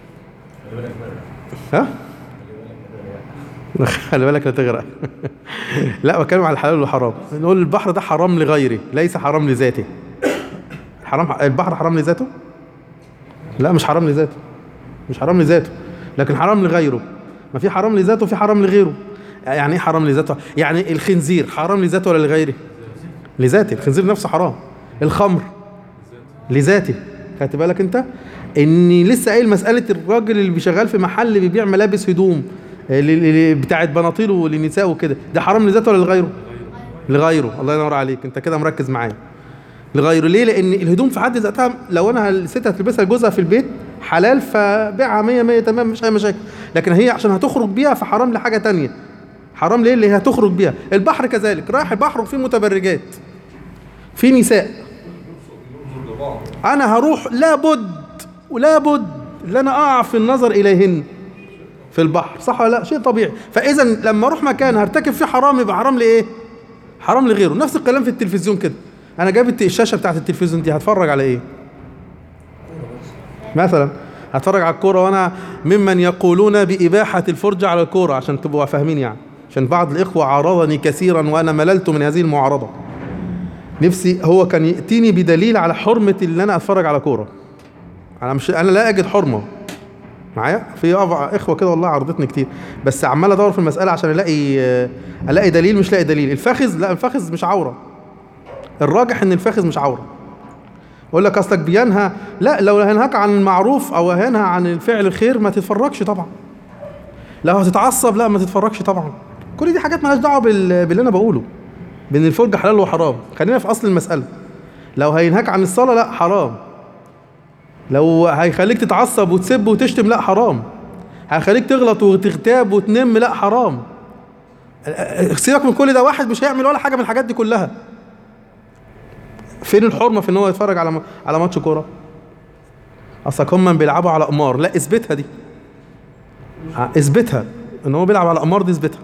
ها خلي بالك لا تغرق لا بتكلم على الحلال والحرام نقول البحر ده حرام لغيره ليس حرام لذاته حرام البحر حرام لذاته لا مش حرام لذاته مش حرام لذاته لكن حرام لغيره ما في حرام لذاته وفي حرام لغيره يعني ايه حرام لذاته يعني الخنزير حرام لذاته ولا لغيره لذاته الخنزير نفسه حرام الخمر لذاته خدت بالك انت اني لسه قايل مساله الراجل اللي بيشغال في محل بيبيع ملابس هدوم اللي- اللي بتاعت بناطيله للنساء وكده ده حرام لذاته ولا لغيره لغيره الله ينور عليك انت كده مركز معايا لغيره ليه لان الهدوم في حد ذاتها لو انا الست هتلبسها لجوزها في البيت حلال فبيعها 100 100 تمام مش اي مشاكل لكن هي عشان هتخرج بيها فحرام لحاجه تانية حرام ليه اللي هي هتخرج بيها البحر كذلك رايح البحر وفيه متبرجات في نساء انا هروح لابد ولابد ان انا اقع في النظر اليهن في البحر صح ولا لا شيء طبيعي فاذا لما اروح مكان هرتكب فيه حرام يبقى حرام لايه حرام لغيره نفس الكلام في التلفزيون كده انا جايب الت- الشاشه بتاعت التلفزيون دي هتفرج على ايه مثلا هتفرج على الكوره وانا ممن يقولون باباحه الفرجه على الكوره عشان تبقوا فاهمين يعني عشان بعض الاخوه عارضني كثيرا وانا مللت من هذه المعارضه نفسي هو كان ياتيني بدليل على حرمه ان انا اتفرج على كوره انا مش انا لا اجد حرمه معايا في أضع- اخوه كده والله عرضتني كتير بس عمال ادور في المساله عشان الاقي الاقي دليل مش لاقي دليل الفخذ لا الفخذ مش عوره الراجح ان الفخذ مش عوره اقول لك اصلك بينهى لا لو هينهاك عن المعروف او هينهى عن الفعل الخير ما تتفرجش طبعا لو هتتعصب لا ما تتفرجش طبعا كل دي حاجات مالهاش دعوه بال- باللي انا بقوله بين الفرجه حلال وحرام خلينا في اصل المساله لو هينهاك عن الصلاه لا حرام لو هيخليك تتعصب وتسب وتشتم لا حرام هيخليك تغلط وتغتاب وتنم لا حرام سيبك من كل ده واحد مش هيعمل ولا حاجه من الحاجات دي كلها فين الحرمه في ان هو يتفرج على على ماتش كوره اصلك هم بيلعبوا على قمار لا اثبتها دي ع- اثبتها ان هو بيلعب على قمار دي اثبتها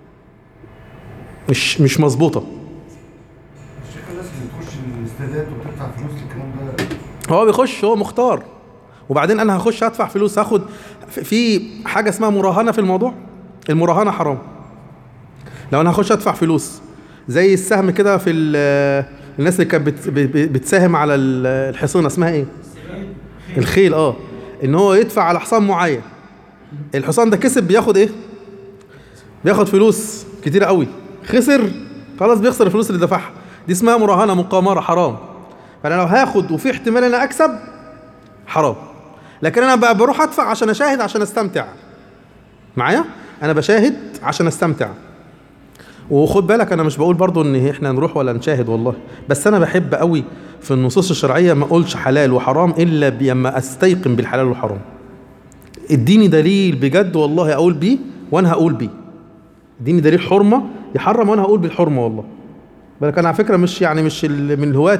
مش مش مظبوطه الشيخ الناس اللي بتخش الاستادات وبتدفع فلوس الكلام ده هو بيخش هو مختار وبعدين انا هخش هدفع فلوس هاخد في- في حاجه اسمها مراهنه في الموضوع المراهنه حرام لو انا هخش ادفع فلوس زي السهم كده في ال- الناس اللي كانت بت- ب- بتساهم على ال- الحصينه اسمها ايه الخيل اه ان هو يدفع على حصان معين الحصان ده كسب بياخد ايه بياخد فلوس كتير قوي خسر خلاص بيخسر الفلوس اللي دفعها دي اسمها مراهنه مقامره حرام فانا لو هاخد وفي احتمال ان انا اكسب حرام لكن انا بقى بروح ادفع عشان اشاهد عشان استمتع معايا انا بشاهد عشان استمتع وخد بالك انا مش بقول برضو ان احنا نروح ولا نشاهد والله بس انا بحب قوي في النصوص الشرعيه ما اقولش حلال وحرام الا لما استيقن بالحلال والحرام اديني دليل بجد والله اقول بيه وانا هقول بيه اديني دليل حرمه يحرم وانا هقول بالحرمه والله بالك انا على فكره مش يعني مش ال- من الهواة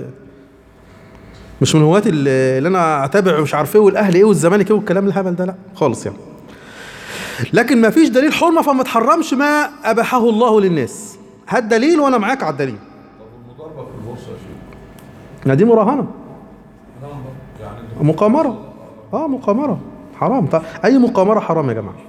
مش من هواة ال- اللي انا اتابع مش عارف ايه والاهلي ايه والزمالك ايه والكلام الهبل ده لا خالص يعني لكن ما فيش دليل حرمه فما تحرمش ما اباحه الله للناس هات دليل وانا معاك على الدليل المضاربة في البورصة يا شيخ ما دي مراهنه يعني مقامره اه مقامره حرام طيب اي مقامره حرام يا جماعه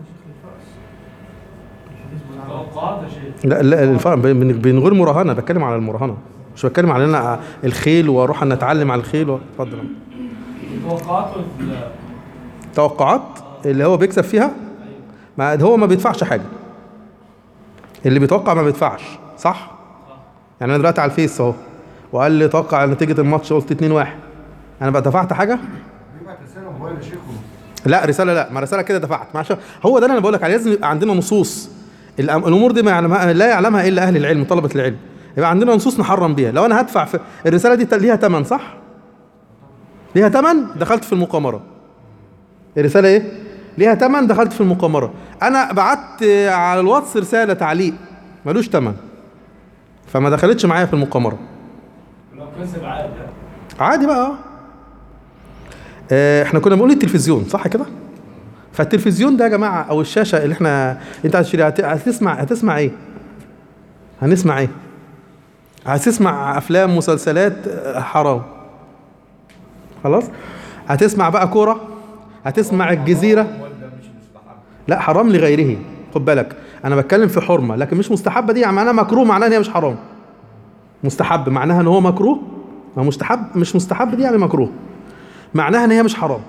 توقعات يا شيخ لا لا الفرق بين بين غير مراهنه بتكلم على المراهنه مش بتكلم على ان انا الخيل واروح ان اتعلم على الخيل و- اتفضل توقعات ولا توقعات اللي هو بيكسب فيها ما هو ما بيدفعش حاجه اللي بيتوقع ما بيدفعش صح يعني انا دلوقتي على الفيس اهو وقال لي توقع نتيجه الماتش قلت 2 1 انا بقى دفعت حاجه بيبعت رساله موبايل يا شيخ لا رساله لا ما رساله كده دفعت ما عشان هو ده اللي انا بقول لك عليه لازم يبقى عندنا نصوص الأم- الامور دي ما يعلمها لا يعلمها الا اهل العلم طلبه العلم يبقى عندنا نصوص نحرم بيها لو انا هدفع في الرساله دي ليها ثمن صح ليها ثمن دخلت في المقامره الرساله ايه ليها ثمن دخلت في المقامره انا بعت على الواتس رساله تعليق ملوش ثمن فما دخلتش معايا في المقامره لو كسب عادي عادي بقى اه. آه، احنا كنا بنقول التلفزيون صح كده فالتلفزيون ده يا جماعه او الشاشه اللي احنا انت هتشتريها هت- هتسمع هتسمع ايه هنسمع ايه هتسمع افلام مسلسلات آه، حرام خلاص هتسمع بقى كوره هتسمع الجزيره لا حرام لغيره خد بالك انا بتكلم في حرمه لكن مش مستحبه دي يعني معناها مكروه معناها ان هي مش حرام مستحب معناها ان هو مكروه ما مستحب مش مستحب دي يعني مكروه معناها ان هي مش حرام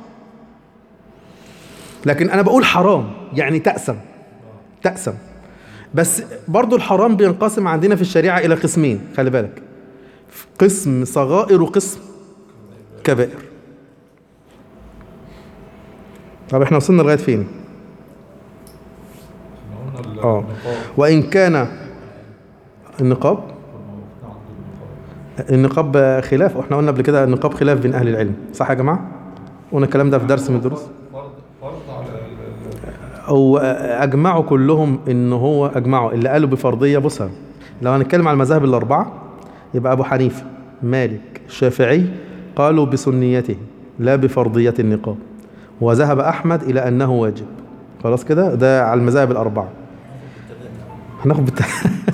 لكن انا بقول حرام يعني تأسم تأسم بس برضو الحرام بينقسم عندنا في الشريعة إلى قسمين خلي بالك قسم صغائر وقسم كبائر طب احنا وصلنا لغاية فين احنا قلنا ال- اه النقاب وإن كان النقاب النقاب خلاف واحنا قلنا قبل كده النقاب خلاف بين اهل العلم صح يا جماعه قلنا الكلام ده في درس من الدروس فرض فرض على ال- ال- او اجمعوا كلهم ان هو اجمعوا اللي قالوا بفرضيه بصها لو هنتكلم على المذاهب الاربعه يبقى ابو حنيفه مالك الشافعي قالوا بسنيته لا بفرضيه النقاب وذهب احمد الى انه واجب خلاص كده ده على المذاهب الاربعه هناخد بالت...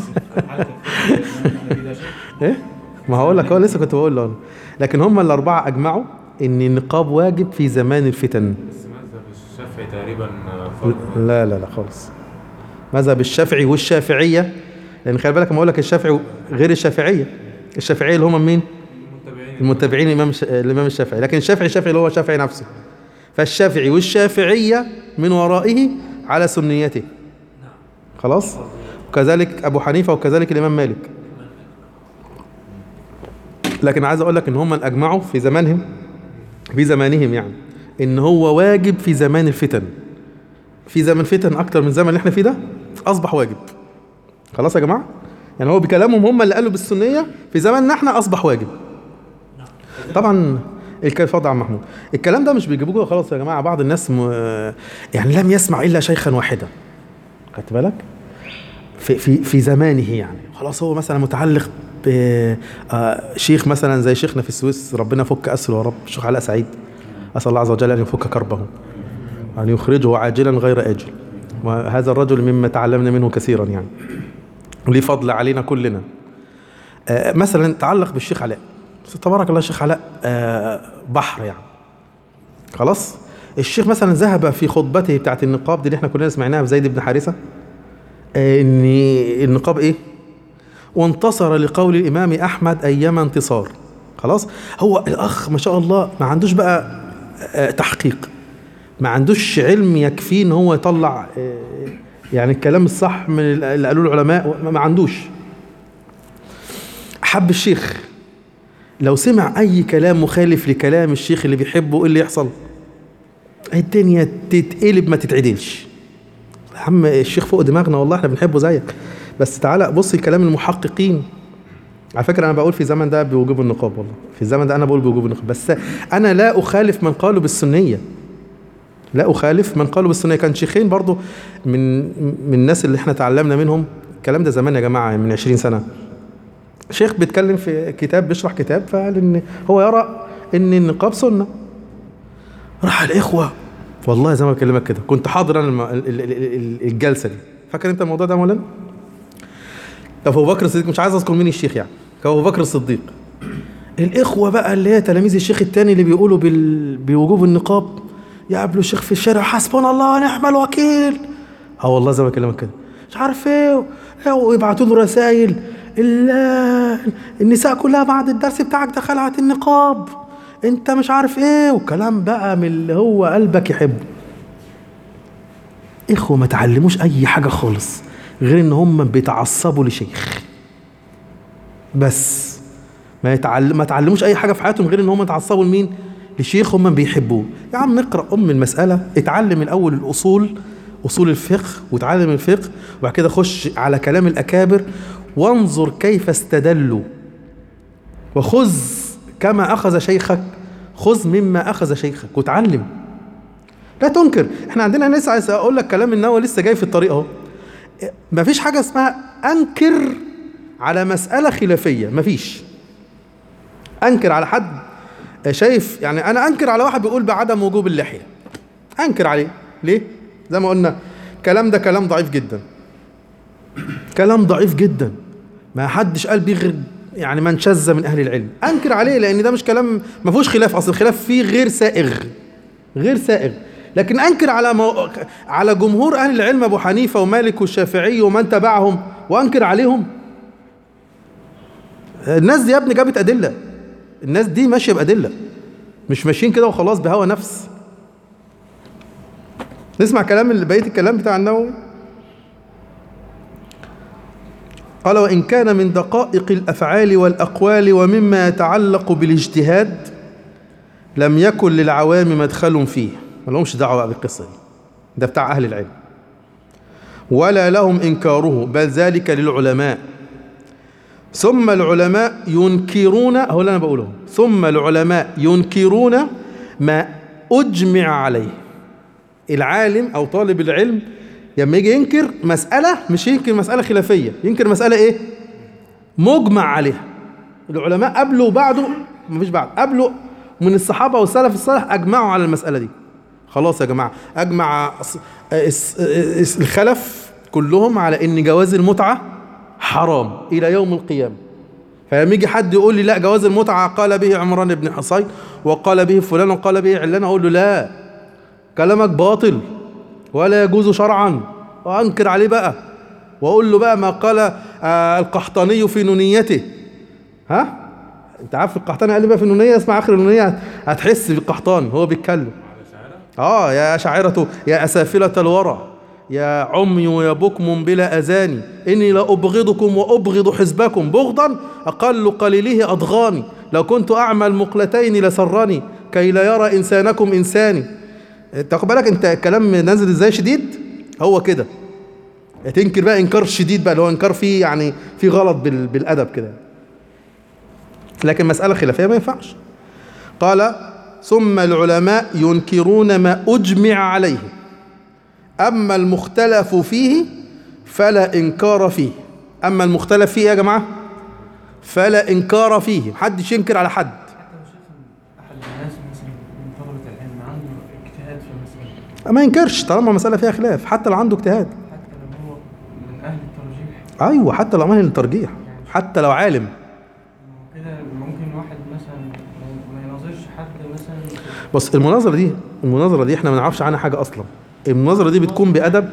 ايه ما هقول لك هو لسه كنت بقول له لكن هم الاربعه اجمعوا ان النقاب واجب في زمان الفتن بس مذهب الشافعي تقريبا فرض لا لا لا خالص مذهب الشافعي والشافعيه لان خلي بالك لما اقول لك الشافعي غير الشافعيه الشافعيه اللي هم مين المتبعين الامام الش- الامام الشافعي لكن الشافعي الشافعي اللي هو الشافعي نفسه فالشافعي والشافعيه من ورائه على سنيته خلاص وكذلك ابو حنيفه وكذلك الامام مالك لكن عايز اقول لك ان هم اجمعوا في زمانهم في زمانهم يعني ان هو واجب في زمان الفتن في زمن فتن اكتر من زمن اللي احنا فيه ده اصبح واجب خلاص يا جماعه يعني هو بكلامهم هم اللي قالوا بالسنيه في زماننا احنا اصبح واجب طبعا الكلام اتفضل يا عم محمود الكلام ده مش بيجيبوه كده خلاص يا جماعه بعض الناس م... يعني لم يسمع الا شيخا واحدا خدت بالك في في في زمانه يعني خلاص هو مثلا متعلق بشيخ مثلا زي شيخنا في السويس ربنا يفك اسره يا رب الشيخ علاء سعيد اسال الله عز وجل ان يفك كربه أن يخرجه عاجلا غير آجل وهذا الرجل مما تعلمنا منه كثيرا يعني ليه فضل علينا كلنا آه، مثلا تعلق بالشيخ علاء تبارك الله الشيخ علاء آه، بحر يعني خلاص الشيخ مثلا ذهب في خطبته بتاعت النقاب دي اللي احنا كلنا سمعناها في زيد بن حارثة آه، ان النقاب ايه وانتصر لقول الامام احمد ايما انتصار خلاص هو الاخ ما شاء الله ما عندوش بقى آه، تحقيق ما عندوش علم يكفيه ان هو يطلع آه، يعني الكلام الصح من اللي قالوه العلماء ما- ما عندوش حب الشيخ لو سمع اي كلام مخالف لكلام الشيخ اللي بيحبه ايه اللي يحصل الدنيا تتقلب ما تتعدلش يا عم الشيخ فوق دماغنا والله احنا بنحبه زيك بس تعالى بص كلام المحققين على فكره انا بقول في الزمن ده بوجوب النقاب والله في الزمن ده انا بقول بوجوب النقاب بس انا لا اخالف من قالوا بالسنيه لا اخالف من قالوا بالسنه كان شيخين برضو من من الناس اللي احنا تعلمنا منهم الكلام ده زمان يا جماعه من 20 سنه شيخ بيتكلم في كتاب بيشرح كتاب فقال ان هو يرى ان النقاب سنه راح الاخوه والله زي ما بكلمك كده كنت حاضر انا الم- ال- ال- ال- ال- الجلسه دي فاكر انت الموضوع ده يا مولانا طب ابو بكر الصديق مش عايز اذكر مين الشيخ يعني كان ابو بكر الصديق الاخوه بقى اللي هي تلاميذ الشيخ التاني اللي بيقولوا بال... بوجوب النقاب يقابلوا الشيخ في الشارع حسبنا الله ونعم الوكيل اه والله زي ما بكلمك كده مش عارف ايه ويبعتوا له رسائل ال- النساء كلها بعد الدرس بتاعك ده خلعت النقاب انت مش عارف ايه وكلام بقى من اللي هو قلبك يحبه اخوه ما تعلموش اي حاجه خالص غير ان هم بيتعصبوا لشيخ بس ما يتعلم ما تعلموش اي حاجه في حياتهم غير ان هم يتعصبوا لمين لشيخ هم بيحبوه يا عم اقرا ام المساله اتعلم الاول الاصول اصول الفقه وتعلم الفقه وبعد كده خش على كلام الاكابر وانظر كيف استدلوا وخذ كما اخذ شيخك خذ مما اخذ شيخك وتعلم لا تنكر احنا عندنا ناس عايز اقول لك كلام النووي لسه جاي في الطريق اهو مفيش حاجه اسمها انكر على مساله خلافيه مفيش انكر على حد شايف يعني انا انكر على واحد بيقول بعدم وجوب اللحيه انكر عليه ليه زي ما قلنا الكلام ده كلام ضعيف جدا كلام ضعيف جدا ما حدش قال بيه غير يعني من شذ من اهل العلم انكر عليه لان ده مش كلام ما فيهوش خلاف اصل الخلاف فيه غير سائغ غير سائغ لكن انكر على مو... على جمهور اهل العلم ابو حنيفه ومالك والشافعي ومن تبعهم وانكر عليهم الناس دي يا ابني جابت ادله الناس دي ماشيه بادله مش ماشيين كده وخلاص بهوى نفس نسمع كلام اللي بقيه الكلام بتاع النووي قال وإن كان من دقائق الأفعال والأقوال ومما يتعلق بالاجتهاد لم يكن للعوام مدخل فيه ما لهمش دعوة بقى بالقصة دي ده بتاع أهل العلم ولا لهم إنكاره بل ذلك للعلماء ثم العلماء ينكرون هو اللي أنا بقوله ثم العلماء ينكرون ما أجمع عليه العالم أو طالب العلم لما يجي ينكر مسألة مش ينكر مسألة خلافية ينكر مسألة إيه مجمع عليها العلماء قبله وبعده مفيش بعد قبله من الصحابة والسلف الصالح أجمعوا على المسألة دي خلاص يا جماعة أجمع أص- أس- أس- الخلف كلهم على إن جواز المتعة حرام إلى يوم القيامة فلما يجي حد يقول لي لا جواز المتعة قال به عمران بن حصين وقال به فلان وقال به علان أقول له لا كلامك باطل ولا يجوز شرعا وأنكر عليه بقى وأقول له بقى ما قال آه، القحطاني في نونيته ها انت عارف القحطاني قال لي بقى في النونية اسمع اخر النونية هتحس بالقحطان هو بيتكلم اه يا شاعرة يا أسافلة الورى يا عمي يا بكم بلا أذاني إني لأبغضكم وأبغض حزبكم بغضا أقل قليله أضغاني لو كنت أعمى المقلتين لسرني كي لا يرى إنسانكم إنساني تاخد بالك انت الكلام نازل ازاي شديد هو كده تنكر بقى انكار شديد بقى اللي هو انكار فيه يعني فيه غلط بال- بالادب كده لكن مسألة خلافية ما ينفعش قال ثم العلماء ينكرون ما أجمع عليه أما المختلف فيه فلا إنكار فيه أما المختلف فيه يا جماعة فلا إنكار فيه محدش ينكر على حد حتى لو شايف إن احد الناس مثلا من طلبه العلم عنده اجتهاد في المساله ما ينكرش طالما مسألة فيها خلاف حتى لو عنده اجتهاد حتى لو هو من اهل الترجيح أيوة حتى لو عمل الترجيح حتى لو عالم كده ممكن واحد مثلا ما- ما يناظرش حد مثلا بص المناظرة دي المناظرة دي احنا ما نعرفش عنها حاجة أصلا المناظرة دي بتكون بأدب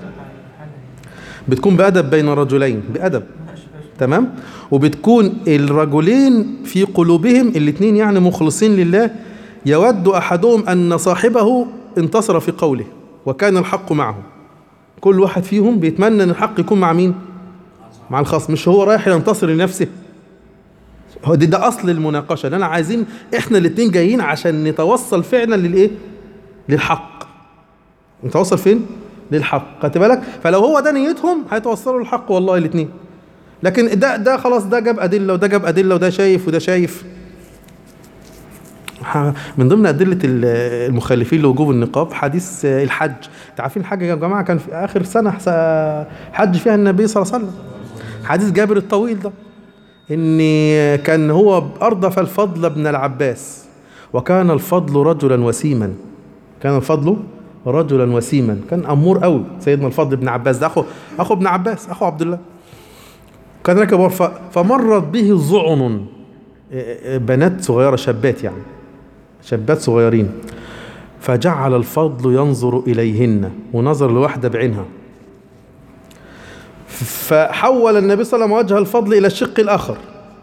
بتكون بأدب بين رجلين بأدب تمام وبتكون الرجلين في قلوبهم الاثنين يعني مخلصين لله يود أحدهم أن صاحبه انتصر في قوله وكان الحق معه كل واحد فيهم بيتمنى أن الحق يكون مع مين مع الخصم مش هو رايح ينتصر لنفسه هو ده, ده أصل المناقشة لأن عايزين إحنا الاثنين جايين عشان نتوصل فعلا للإيه للحق نتوصل فين للحق خدت بالك فلو هو ده نيتهم هيتوصلوا للحق والله الاثنين لكن ده ده خلاص ده جاب ادله وده جاب ادله وده شايف وده شايف ح- من ضمن ادله ال- المخالفين لوجوب النقاب حديث آه، الحج انتوا عارفين الحج يا جماعه كان في اخر سنه حس- حج فيها النبي صلى الله عليه وسلم حديث جابر الطويل ده ان كان هو اردف الفضل ابن العباس وكان الفضل رجلا وسيما كان الفضل رجلا وسيما كان امور قوي سيدنا الفضل بن عباس ده اخو اخو ابن عباس اخو عبد الله كان راكب ف- فمرت به ظعن بنات صغيره شابات يعني شابات صغيرين فجعل الفضل ينظر اليهن ونظر لواحده بعينها فحول النبي صلى الله عليه وسلم وجه الفضل الى الشق الاخر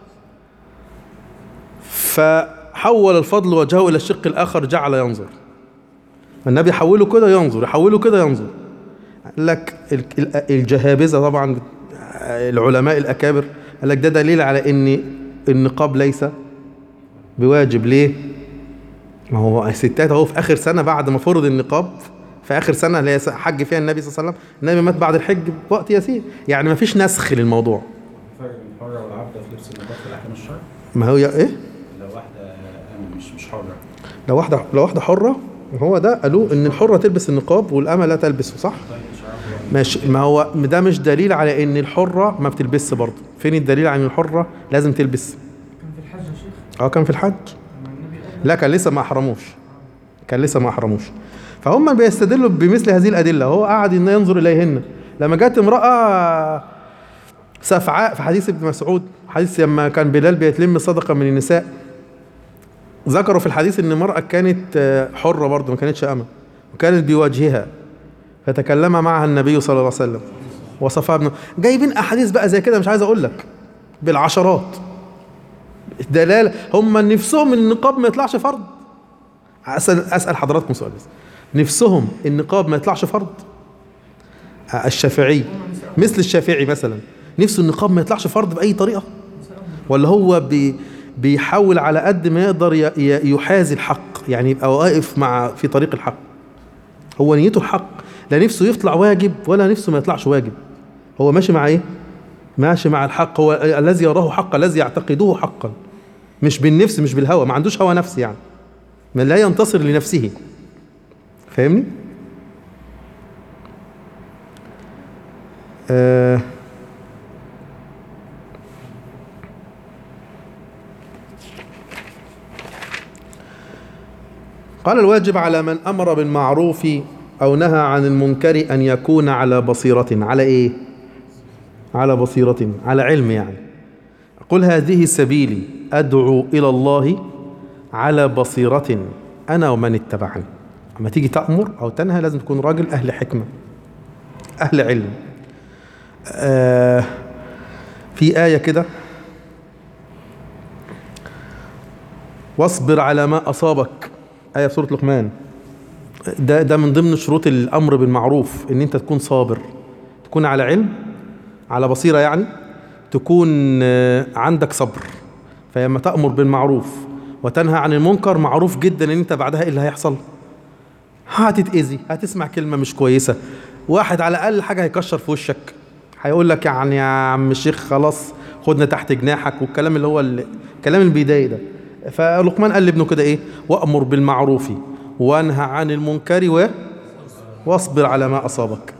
فحول الفضل وجهه الى الشق الاخر جعل ينظر النبي يحوله كده ينظر يحوله كده ينظر قال لك ال- ال- الجهابذه طبعا العلماء الاكابر قال لك ده دليل على ان النقاب ليس بواجب ليه؟ ما هو الستات اهو في اخر سنه بعد ما فرض النقاب في اخر سنه اللي هي حج فيها النبي صلى الله عليه وسلم النبي مات بعد الحج بوقت يسير يعني ما فيش نسخ للموضوع الفرق بين الحرة والعبدة في لبس النقاب في الأحكام الشرع ما هو ايه؟ لو واحدة أم مش مش حرة لو واحده لو واحده حره هو ده قالوا ان الحره تلبس النقاب والامه لا تلبسه صح؟ طيب مش عارف يعني ماشي ما هو ده مش دليل على ان الحره ما بتلبسش برضه فين الدليل على ان الحره لازم تلبس كان في الحج يا شيخ اه كان في الحج لما النبي قال لا كان لسه ما احرموش كان لسه ما احرموش فهم بيستدلوا بمثل هذه الادله هو قعد ان ينظر اليهن لما جت امراه سفعاء في حديث ابن مسعود حديث لما كان بلال بيتلم الصدقه من النساء ذكروا في الحديث ان المراه كانت آه، حره برضه ما كانتش امه وكانت بوجهها فتكلم معها النبي صلى الله عليه وسلم وصفها ابنه جايبين احاديث بقى زي كده مش عايز اقول لك بالعشرات دلالة هم نفسهم النقاب ما يطلعش فرض أسأل, أسأل حضراتكم سؤال بس نفسهم النقاب ما يطلعش فرض آه، الشافعي مثل الشافعي مثلا نفسه النقاب ما يطلعش فرض بأي طريقة ولا هو بي بيحاول على قد ما يقدر ي- ي- يحازي الحق يعني يبقى واقف مع في طريق الحق هو نيته الحق لا نفسه يطلع واجب ولا نفسه ما يطلعش واجب هو ماشي مع ايه ماشي مع الحق هو الذي يراه حقا الذي يعتقده حقا مش بالنفس مش بالهوى ما عندوش هوى نفس يعني من لا ينتصر لنفسه فاهمني آه قال الواجب على من أمر بالمعروف أو نهى عن المنكر أن يكون على بصيرة على إيه؟ على بصيرة على علم يعني قل هذه سبيلي أدعو إلى الله على بصيرة أنا ومن اتبعني أما تيجي تأمر أو تنهى لازم تكون راجل أهل حكمة أهل علم آه في آية كده واصبر على ما أصابك آية في سورة لقمان ده ده من ضمن شروط الأمر بالمعروف إن أنت تكون صابر تكون على علم على بصيرة يعني تكون آه، عندك صبر فلما تأمر بالمعروف وتنهى عن المنكر معروف جدا ان انت بعدها ايه اللي هيحصل هتتأذي هتسمع كلمة مش كويسة واحد على الأقل حاجة هيكشر في وشك هيقول لك يعني يا عم الشيخ خلاص خدنا تحت جناحك والكلام اللي هو ال- الكلام البداية ده فلقمان قال لابنه كده ايه وأمر بالمعروف وانهى عن المنكر و واصبر على ما أصابك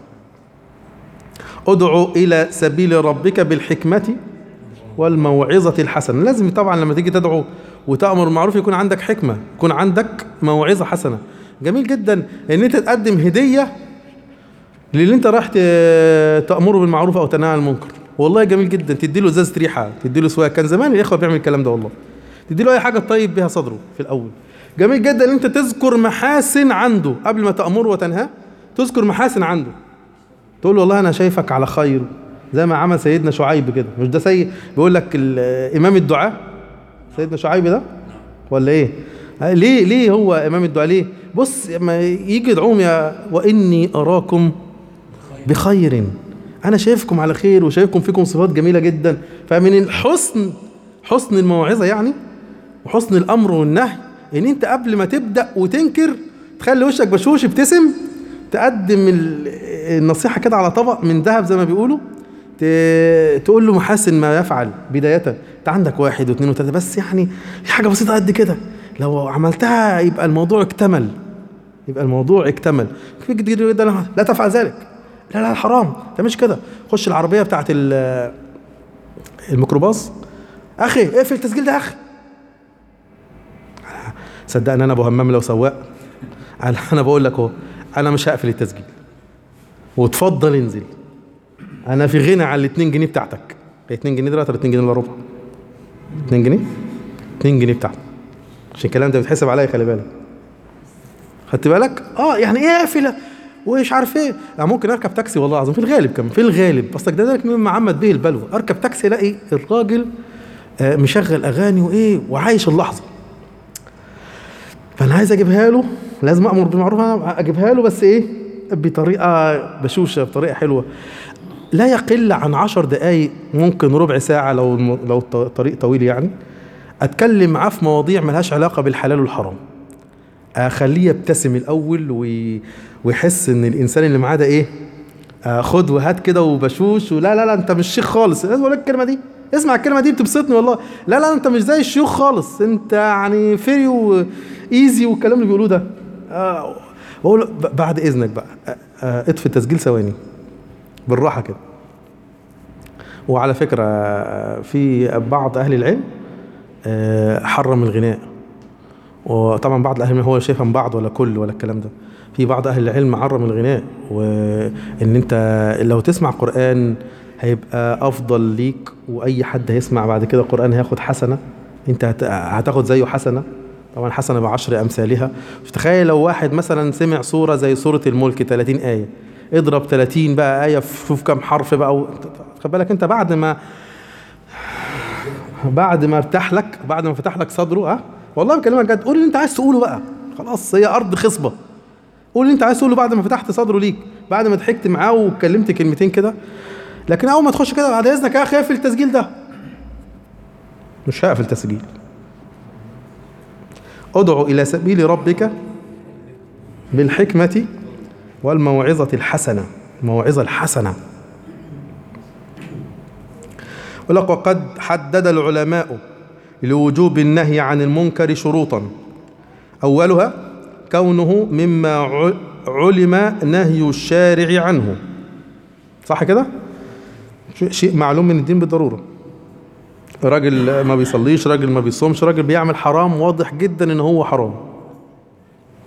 ادعو إلى سبيل ربك بالحكمة والموعظة الحسنة لازم طبعا لما تيجي تدعو وتأمر بالمعروف يكون عندك حكمة يكون عندك موعظة حسنة جميل جدا ان انت تقدم هدية للي انت رايح ت- تأمره بالمعروف او تنهى عن المنكر والله جميل جدا تدي له ازازة ريحة تدي له سواك كان زمان الاخوة بيعمل الكلام ده والله تدي له اي حاجة تطيب بيها صدره في الاول جميل جدا ان انت تذكر محاسن عنده قبل ما تأمره وتنهاه تذكر محاسن عنده تقول له والله انا شايفك على خير زي ما عمل سيدنا شعيب كده مش ده سيد بيقول لك ال- امام الدعاء سيدنا شعيب ده ولا ايه آه، ليه ليه هو امام الدعاء ليه بص لما يجي يدعوهم يا واني اراكم بخير انا شايفكم على خير وشايفكم فيكم صفات جميله جدا فمن الحسن حسن الموعظه يعني وحسن الامر والنهي ان انت قبل ما تبدا وتنكر تخلي وشك بشوش ابتسم تقدم ال- النصيحه كده على طبق من ذهب زي ما بيقولوا ت- تقول له محاسن ما يفعل بدايه انت عندك واحد واثنين وثلاثه بس يعني في حاجه بسيطه قد كده لو عملتها يبقى الموضوع اكتمل يبقى الموضوع اكتمل في جديد جدا لا- لا تفعل ذلك لا لا حرام ما تعملش كده خش العربيه بتاعت ال- الميكروباص اخي اقفل التسجيل ده يا اخي صدقني انا ابو همام لو سواق انا انا بقول لك اهو انا مش هقفل التسجيل وتفضل انزل انا في غنى عن ال 2 جنيه بتاعتك 2 جنيه دلوقتي ولا 2 جنيه الا ربع 2 جنيه 2 جنيه بتاعتك عشان الكلام ده بيتحسب عليا خلي بالك خدت بالك اه يعني ايه اقفل ومش عارف ايه يعني ممكن اركب تاكسي والله العظيم في الغالب كمان في الغالب اصلك ده ذلك مما عمد به البلوى اركب تاكسي الاقي الراجل آه، مشغل اغاني وايه وعايش اللحظه فانا عايز اجيبها له لازم امر بالمعروف انا اجيبها له بس ايه بطريقه بشوشه بطريقه حلوه لا يقل عن عشر دقايق ممكن ربع ساعه لو الم- لو الط- الطريق طويل يعني اتكلم معاه في مواضيع ملهاش علاقه بالحلال والحرام اخليه يبتسم الاول وي... ويحس ان الانسان اللي معاه ده ايه آه، خد وهات كده وبشوش ولا لا لا انت مش شيخ خالص لازم اقول لك الكلمه دي اسمع الكلمه دي بتبسطني والله لا لا انت مش زي الشيوخ خالص انت يعني فري وايزي والكلام اللي بيقولوه ده آه، واقول له ب- بعد اذنك بقى آه، آه، اطفي التسجيل ثواني بالراحه كده وعلى فكره آه، في بعض اهل العلم آه، حرم الغناء وطبعا بعض اهل العلم هو شايفها من بعض ولا كل ولا الكلام ده في بعض اهل العلم حرم الغناء وان انت لو تسمع قران هيبقى افضل ليك واي حد هيسمع بعد كده قران هياخد حسنه انت هت- هتاخد زيه حسنه طبعا حسنه بعشر امثالها تخيل لو واحد مثلا سمع سوره زي سوره الملك 30 ايه اضرب 30 بقى ايه شوف كام حرف بقى و... خد بالك انت بعد ما بعد ما ارتاح لك بعد ما فتح لك صدره ها والله بكلمك جد قول اللي انت عايز تقوله بقى خلاص هي ارض خصبه قول اللي انت عايز تقوله بعد ما فتحت صدره ليك بعد ما ضحكت معاه واتكلمت كلمتين كده لكن اول ما تخش كده بعد اذنك يا اخي اقفل التسجيل ده مش هقفل تسجيل ادعو الى سبيل ربك بالحكمه والموعظه الحسنه الموعظه الحسنه يقول لك وقد حدد العلماء لوجوب النهي عن المنكر شروطا أولها كونه مما ع- علم نهي الشارع عنه صح كده؟ ش- شيء معلوم من الدين بالضرورة راجل ما بيصليش راجل ما بيصومش راجل بيعمل حرام واضح جدا ان هو حرام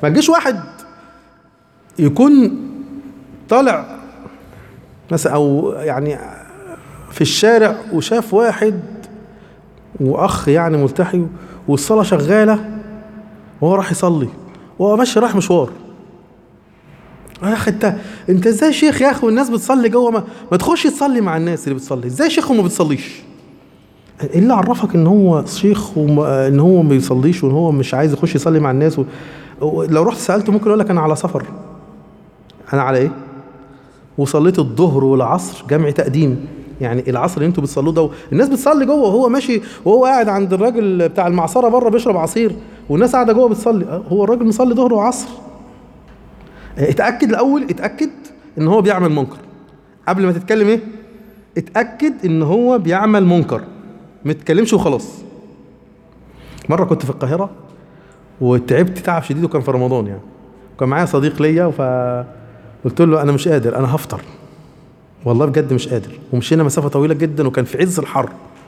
ما تجيش واحد يكون طالع مثلا او يعني في الشارع وشاف واحد واخ يعني ملتحي والصلاه شغاله وهو راح يصلي وهو ماشي رايح مشوار يا اخي انت انت ازاي شيخ يا اخي والناس بتصلي جوه ما, ما تخش تصلي مع الناس اللي بتصلي ازاي شيخ وما بتصليش ايه اللي عرفك ان هو شيخ وما ان هو ما بيصليش وان هو مش عايز يخش يصلي مع الناس و... لو رحت سالته ممكن يقول لك انا على سفر انا على ايه وصليت الظهر والعصر جمع تقديم يعني العصر اللي انتوا بتصلوه ده الناس بتصلي جوه وهو ماشي وهو قاعد عند الراجل بتاع المعصره بره بيشرب عصير والناس قاعده جوه بتصلي هو الراجل مصلي ظهر وعصر اتاكد الاول اتاكد ان هو بيعمل منكر قبل ما تتكلم ايه اتاكد ان هو بيعمل منكر ما تتكلمش وخلاص مره كنت في القاهره وتعبت تعب شديد وكان في رمضان يعني كان معايا صديق ليا فقلت له انا مش قادر انا هفطر والله بجد مش قادر ومشينا مسافه طويله جدا وكان في عز الحر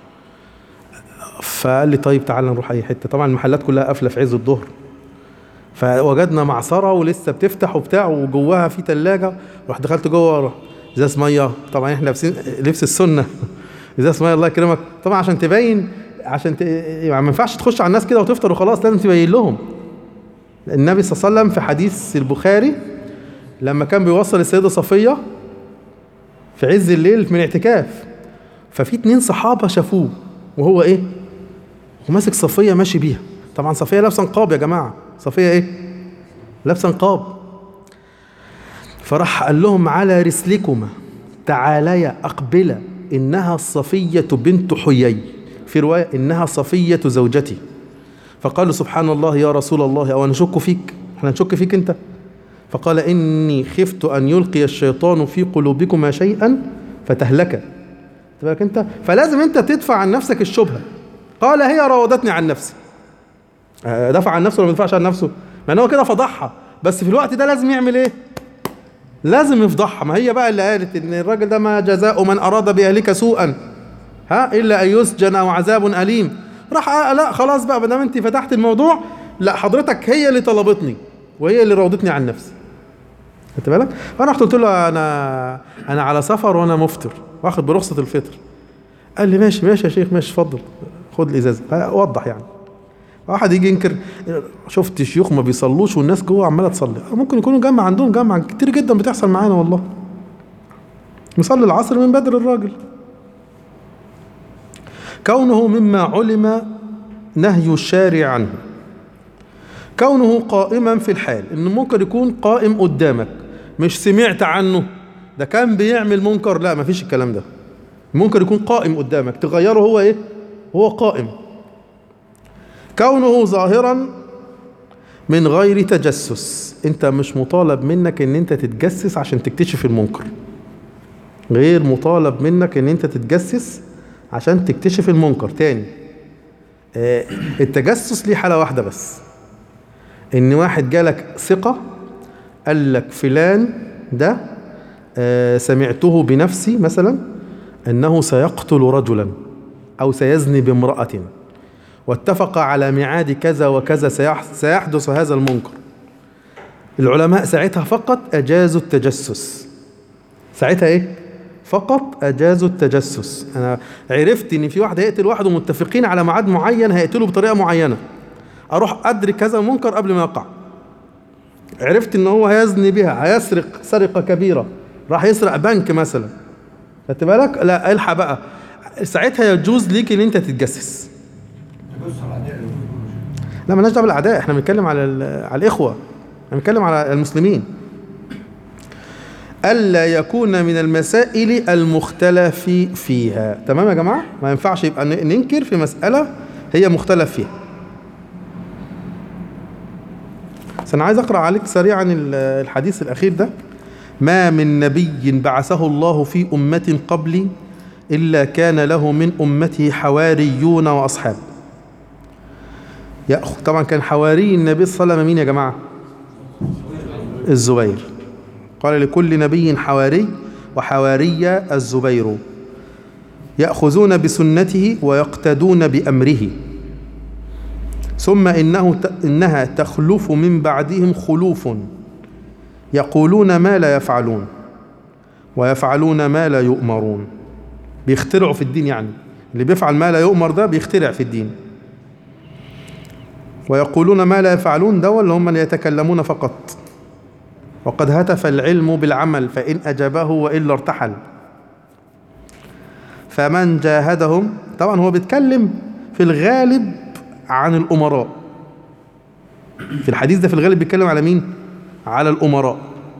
فقال لي طيب تعالى نروح اي حته طبعا المحلات كلها قافله في عز الظهر فوجدنا معصره ولسه بتفتح وبتاع وجواها في ثلاجه رحت دخلت جوه ازاز ميه طبعا احنا لابسين لبس السنه ازاز ميه الله يكرمك طبعا عشان تبين عشان ت... يعني ما ينفعش تخش على الناس كده وتفطر وخلاص لازم تبين لهم النبي صلى الله عليه وسلم في حديث البخاري لما كان بيوصل السيده صفيه في عز الليل من اعتكاف ففي اتنين صحابه شافوه وهو ايه وماسك صفيه ماشي بيها طبعا صفيه لابسه نقاب يا جماعه صفيه ايه لابسه نقاب فراح قال لهم على رسلكما تعاليا اقبلا انها صفيه بنت حيي في روايه انها صفيه زوجتي فقالوا سبحان الله يا رسول الله او نشك فيك احنا نشك فيك انت فقال اني خفت ان يلقي الشيطان في قلوبكما شيئا فتهلك بالك انت فلازم انت تدفع عن نفسك الشبهه قال هي راودتني عن نفسي دفع عن نفسه ولا ما دفعش عن نفسه ما هو كده فضحها بس في الوقت ده لازم يعمل ايه لازم يفضحها ما هي بقى اللي قالت ان الراجل ده ما جزاء من اراد باهلك سوءا ها الا ان يسجن او عذاب اليم راح آه لا خلاص بقى ما دام انت فتحت الموضوع لا حضرتك هي اللي طلبتني وهي اللي راودتني عن نفسي خدت بالك فانا رحت قلت له انا انا على سفر وانا مفطر واخد برخصه الفطر قال لي ماشي ماشي يا شيخ ماشي اتفضل خد الازازه وضح يعني واحد يجي ينكر شفت شيوخ ما بيصلوش والناس جوه عماله تصلي ممكن يكونوا جمع عندهم جمع كتير جدا بتحصل معانا والله مصلي العصر من بدر الراجل كونه مما علم نهي الشارع عنه كونه قائما في الحال انه ممكن يكون قائم قدامك مش سمعت عنه ده كان بيعمل منكر لا مفيش الكلام ده ممكن يكون قائم قدامك تغيره هو ايه هو قائم كونه ظاهرا من غير تجسس انت مش مطالب منك ان انت تتجسس عشان تكتشف المنكر غير مطالب منك ان انت تتجسس عشان تكتشف المنكر تاني اه التجسس ليه حالة واحدة بس ان واحد جالك ثقة قال لك فلان ده اه سمعته بنفسي مثلا انه سيقتل رجلا او سيزني بامرأة واتفق على ميعاد كذا وكذا سيحدث هذا المنكر العلماء ساعتها فقط أجازوا التجسس ساعتها إيه؟ فقط أجازوا التجسس أنا عرفت إن في واحد هيقتل واحد ومتفقين على ميعاد معين هيقتله بطريقة معينة أروح أدرك هذا المنكر قبل ما يقع عرفت إن هو هيزني بها هيسرق سرقة كبيرة راح يسرق بنك مثلا خدت بالك؟ لا الحق بقى ساعتها يجوز ليك إن أنت تتجسس لا مالناش دعوه بالاعداء احنا بنتكلم على على الاخوه احنا بنتكلم على المسلمين الا يكون من المسائل المختلف فيها تمام يا جماعه ما ينفعش يبقى ننكر في مساله هي مختلف فيها بس انا عايز اقرا عليك سريعا الحديث الاخير ده ما من نبي بعثه الله في امه قبلي الا كان له من امته حواريون واصحاب يأخذ طبعا كان حواري النبي صلى الله عليه وسلم مين يا جماعة الزبير قال لكل نبي حواري وحواري الزبير يأخذون بسنته ويقتدون بأمره ثم إنه إنها تخلف من بعدهم خلوف يقولون ما لا يفعلون ويفعلون ما لا يؤمرون بيخترعوا في الدين يعني اللي بيفعل ما لا يؤمر ده بيخترع في الدين ويقولون ما لا يفعلون ده اللي هم اللي يتكلمون فقط وقد هتف العلم بالعمل فإن أجابه وإلا ارتحل فمن جاهدهم طبعا هو بيتكلم في الغالب عن الأمراء في الحديث ده في الغالب بيتكلم على مين؟ على الأمراء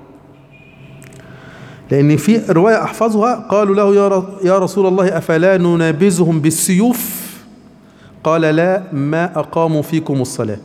لأن في رواية أحفظها قالوا له يا ر- يا رسول الله أفلا ننابزهم بالسيوف قال لا ما أقاموا فيكم الصلاة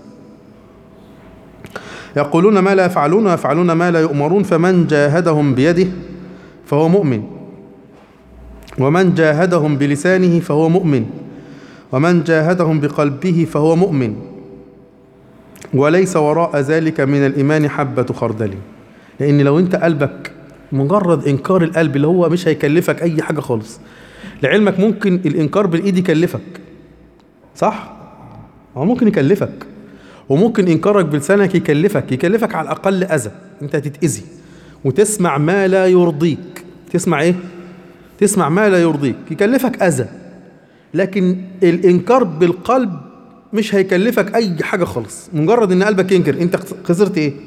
يقولون ما لا يفعلون ويفعلون ما لا يؤمرون فمن جاهدهم بيده فهو مؤمن ومن جاهدهم بلسانه فهو مؤمن ومن جاهدهم بقلبه فهو مؤمن وليس وراء ذلك من الإيمان حبة خردل لأن لو أنت قلبك مجرد إنكار القلب اللي هو مش هيكلفك أي حاجة خالص لعلمك ممكن الإنكار بالإيد يكلفك صح؟ هو ممكن يكلفك وممكن إنكارك بلسانك يكلفك يكلفك على الأقل أذى أنت هتتأذي وتسمع ما لا يرضيك تسمع إيه؟ تسمع ما لا يرضيك يكلفك أذى لكن الإنكار بالقلب مش هيكلفك أي حاجة خالص مجرد إن قلبك ينكر أنت خسرت إيه؟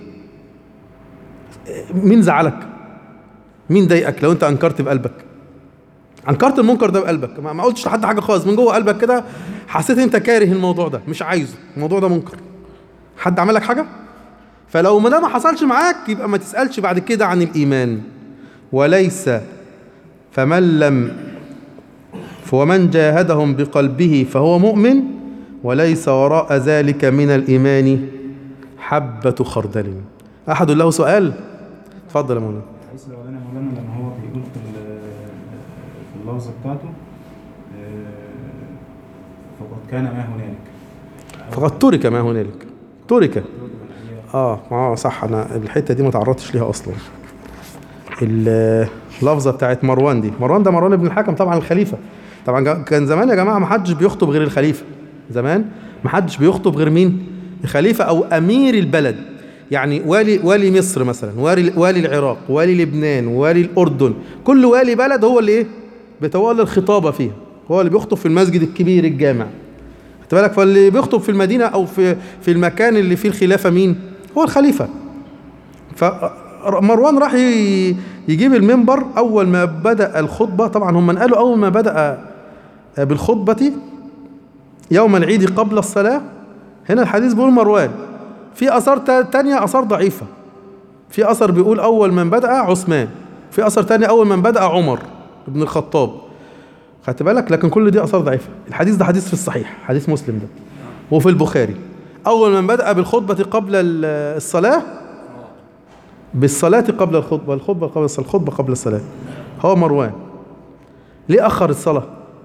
مين زعلك؟ مين ضايقك لو أنت أنكرت بقلبك؟ انكرت المنكر ده بقلبك ما ما قلتش لحد حاجه خالص من جوه قلبك كده حسيت انت كاره الموضوع ده مش عايزه الموضوع ده منكر حد عمل لك حاجه فلو ما ده ما حصلش معاك يبقى ما تسالش بعد كده عن الايمان وليس فمن لم ومن جاهدهم بقلبه فهو مؤمن وليس وراء ذلك من الايمان حبه خردل احد له سؤال اتفضل يا مولانا الحديث الاولاني يا مولانا لما هو بيقول في ال- في اللفظه بتاعته آه، فقد كان ما هنالك فقد ترك ما هنالك ترك اه اه صح انا الحته دي ما تعرضتش ليها اصلا ال- اللفظه بتاعت مروان دي مروان ده مروان بن الحكم طبعا الخليفه طبعا جا- كان زمان يا جماعه ما حدش بيخطب غير الخليفه زمان ما حدش بيخطب غير مين الخليفه او امير البلد يعني والي والي مصر مثلا والي والي العراق والي لبنان والي الاردن كل والي بلد هو اللي ايه بيتولى الخطابه فيها هو اللي بيخطب في المسجد الكبير الجامع خدت بالك فاللي بيخطب في المدينه او في في المكان اللي فيه الخلافه مين هو الخليفه فمروان راح ي- يجيب المنبر اول ما بدا الخطبه طبعا هم قالوا اول ما بدا بالخطبه يوم العيد قبل الصلاه هنا الحديث بيقول مروان في اثار تا- تانية اثار ضعيفه في اثر بيقول اول من بدا عثمان في اثر تاني اول من بدا عمر بن الخطاب خدت بالك لكن كل دي اثار ضعيفه الحديث ده حديث في الصحيح حديث مسلم ده وفي البخاري اول من بدا بالخطبه قبل ال- الصلاه بالصلاه قبل الخطبه الخطبه قبل الصلاه الخطبه قبل الصلاه هو مروان ليه اخر الصلاه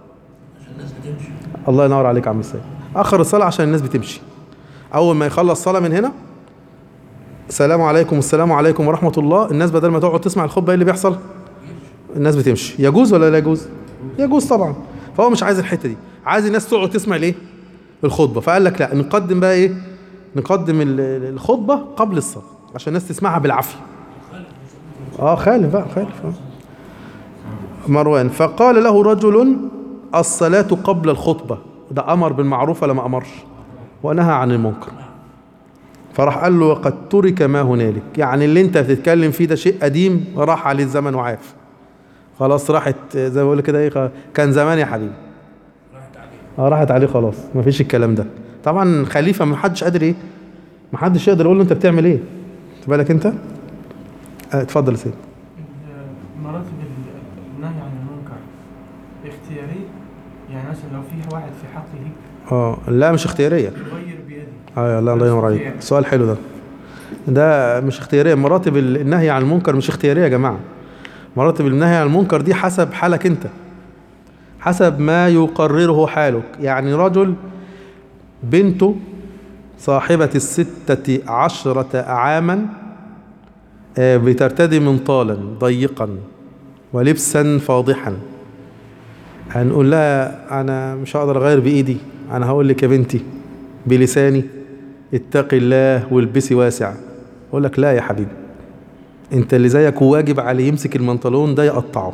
الله ينور عليك يا عم السيد اخر الصلاه عشان الناس بتمشي اول ما يخلص صلاه من هنا السلام عليكم السلام عليكم ورحمه الله الناس بدل ما تقعد تسمع الخطبه ايه اللي بيحصل الناس بتمشي يجوز ولا لا يجوز يجوز طبعا فهو مش عايز الحته دي عايز الناس تقعد تسمع ليه الخطبه فقال لك لا نقدم بقى ايه نقدم ال- ال- الخطبه قبل الصلاه عشان الناس تسمعها بالعافيه اه خالف بقى خالف آه. مروان فقال له رجل الصلاة قبل الخطبة ده أمر بالمعروف ولا ما أمرش ونهى عن المنكر فراح قال له قد ترك ما هنالك يعني اللي انت بتتكلم فيه ده شيء قديم راح عليه الزمن وعاف خلاص راحت زي ما بقول كده ايه خ- كان زمان يا حبيبي اه راحت عليه خلاص ما فيش الكلام ده طبعا خليفه ما حدش قادر ايه ما حدش يقدر يقول له انت بتعمل ايه خد بالك انت آه، اتفضل يا سيدي مراتب ال- النهي عن المنكر اختياري يعني مثلا لو في واحد في حقه اه لا مش اختياريه يغير بيده اه الله الله ينور عليك سؤال حلو ده ده مش اختياريه مراتب ال- النهي عن المنكر مش اختياريه يا جماعه مراتب النهي عن المنكر دي حسب حالك انت حسب ما يقرره حالك يعني رجل بنته صاحبة الستة عشرة عاما آه، بترتدي منطالا ضيقا ولبسا فاضحا هنقول لها انا مش هقدر اغير بايدي انا هقول لك يا بنتي بلساني اتق الله والبسي واسع اقول لك لا يا حبيبي انت اللي زيك واجب عليه يمسك المنطلون ده يقطعه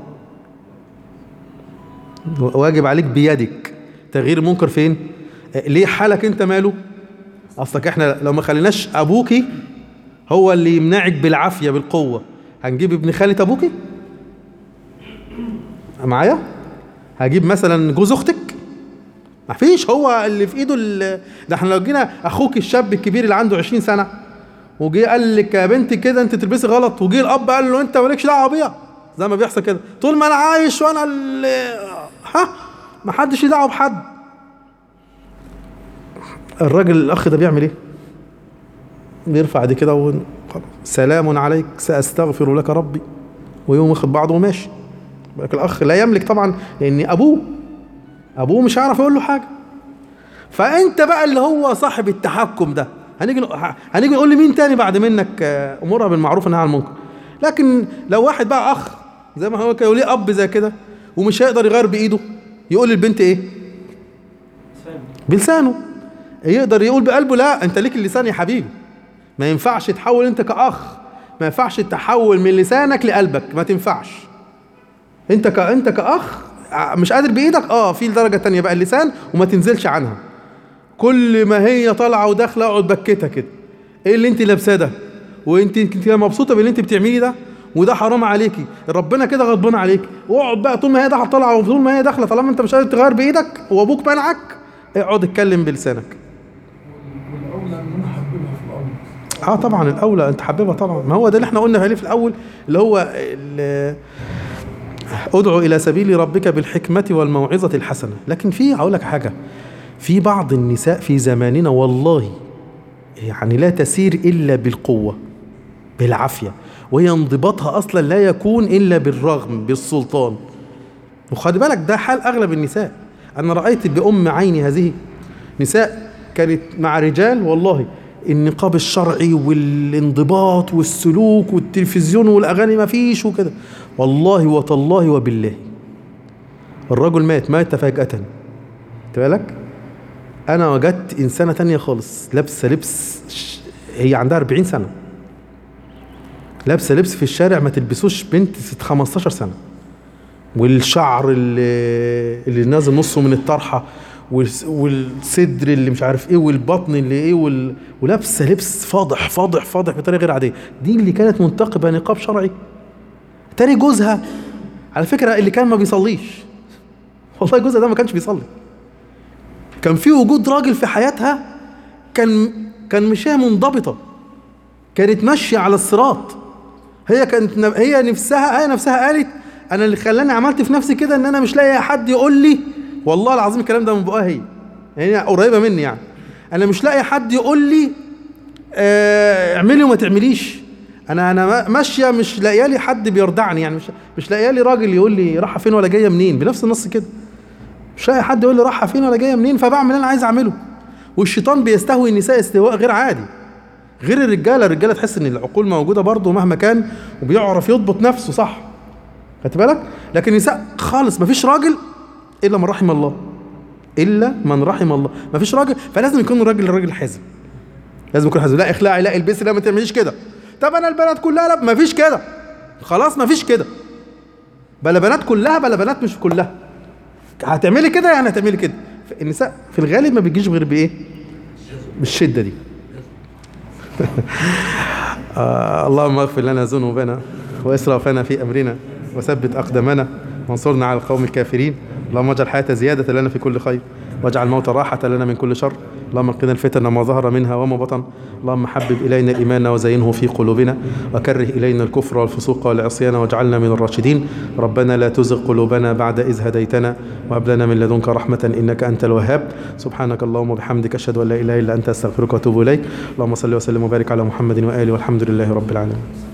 واجب عليك بيدك تغيير المنكر فين ليه حالك انت ماله اصلك احنا لو ما خليناش ابوكي هو اللي يمنعك بالعافيه بالقوه هنجيب ابن خالة ابوكي معايا هجيب مثلا جوز اختك مفيش هو اللي في ايده ال- ده احنا لو جينا اخوك الشاب الكبير اللي عنده 20 سنه وجي قال لك يا بنتي كده انت تلبسي غلط وجي الاب قال له انت مالكش دعوه بيها زي ما بيحصل كده طول ما انا عايش وانا اللي ها ما حدش ليه دعوه بحد الراجل الاخ ده بيعمل ايه بيرفع ايديه كده و خلاص. سلام عليك ساستغفر لك ربي ويوم واخد بعضه وماشي لكن الاخ لا يملك طبعا لان ابوه ابوه مش هيعرف يقول له حاجه فانت بقى اللي هو صاحب التحكم ده هنيجي ه- هنيجي نقول لمين تاني بعد منك آه، امورها بالمعروف انها عن المنكر لكن لو واحد بقى اخ زي ما هو كده وليه اب زي كده ومش هيقدر يغير بايده يقول للبنت ايه بلسانه يقدر يقول بقلبه لا انت ليك اللسان يا حبيبي ما ينفعش تحول انت كاخ ما ينفعش تحول من لسانك لقلبك ما تنفعش انت ك... انت كاخ ع- مش قادر بايدك اه في درجه تانية بقى اللسان وما تنزلش عنها كل ما هي طالعه وداخله اقعد بكتها كده ايه اللي انت لابساه ده وانت انت مبسوطه باللي انت بتعمليه ده وده حرام عليكي ربنا كده غضبان عليكي واقعد بقى طول ما هي داخله طالعه وطول ما هي داخله طالما انت مش قادر تغير بايدك وابوك منعك اقعد اتكلم بلسانك والاولى ان انا احببها في الامر اه طبعا الاولى انت حبيبها طبعا ما هو ده اللي احنا قلنا عليه في الاول اللي هو ال- ادعو الى سبيل ربك بالحكمه والموعظه الحسنه لكن في هقول لك حاجه في بعض النساء في زماننا والله يعني لا تسير الا بالقوه بالعافيه وهي انضباطها اصلا لا يكون الا بالرغم بالسلطان وخلي بالك ده حال اغلب النساء انا رايت بام عيني هذه نساء كانت مع رجال والله النقاب الشرعي والانضباط والسلوك والتلفزيون والاغاني ما فيش وكده والله وتالله وبالله الرجل مات مات فجأة انت بالك انا وجدت انسانة تانية خالص لابسة لبس ش- هي عندها 40 سنة لابسة لبس في الشارع ما تلبسوش بنت ست 15 سنة والشعر اللي, اللي نازل نصه من الطرحه والس- والصدر اللي مش عارف ايه والبطن اللي ايه وال... ولابسه لبس فاضح فاضح فاضح بطريقه غير عاديه دي اللي كانت منتقبه نقاب شرعي تاني جوزها على فكره اللي كان ما بيصليش والله جوزها ده ما كانش بيصلي كان في وجود راجل في حياتها كان كان مشيها منضبطه كانت ماشيه على الصراط هي كانت ن- هي نفسها هي نفسها قالت انا اللي خلاني عملت في نفسي كده ان انا مش لاقي حد يقول لي والله العظيم الكلام ده من بقها هي هي قريبه مني يعني انا مش لاقي حد يقول لي آه، اعملي وما تعمليش انا انا ما- ماشيه مش لاقيه لي حد بيردعني يعني مش مش لاقيه لي راجل يقول لي رايحه فين ولا جايه منين بنفس النص كده مش لاقي حد يقول لي رايحه فين ولا جايه منين فبعمل اللي انا عايز اعمله والشيطان بيستهوي النساء استهواء غير عادي غير الرجاله الرجاله تحس ان العقول موجوده برضه مهما كان وبيعرف يضبط نفسه صح خدت بالك لكن النساء خالص مفيش راجل الا من رحم الله الا من رحم الله مفيش راجل فلازم يكون الراجل الراجل حازم لازم يكون حازم لا اخلعي لا البسي لا ما تعمليش كده طب انا البنات كلها لا مفيش كده خلاص مفيش كده بلا بنات كلها بلا بنات مش كلها هتعملي كده يعني هتعملي كده النساء في الغالب ما بيجيش غير بايه بالشده دي آه اللهم اغفر لنا ذنوبنا واسرافنا في امرنا وثبت اقدامنا وانصرنا على القوم الكافرين اللهم اجعل الحياه زياده لنا في كل خير واجعل الموت راحه لنا من كل شر اللهم قنا الفتن ما ظهر منها وما بطن اللهم حبب الينا الايمان وزينه في قلوبنا وكره الينا الكفر والفسوق والعصيان واجعلنا من الراشدين ربنا لا تزغ قلوبنا بعد اذ هديتنا وهب لنا من لدنك رحمه انك انت الوهاب سبحانك اللهم وبحمدك اشهد ان لا اله الا انت استغفرك واتوب اليك اللهم صل وسلم وبارك على محمد واله والحمد لله رب العالمين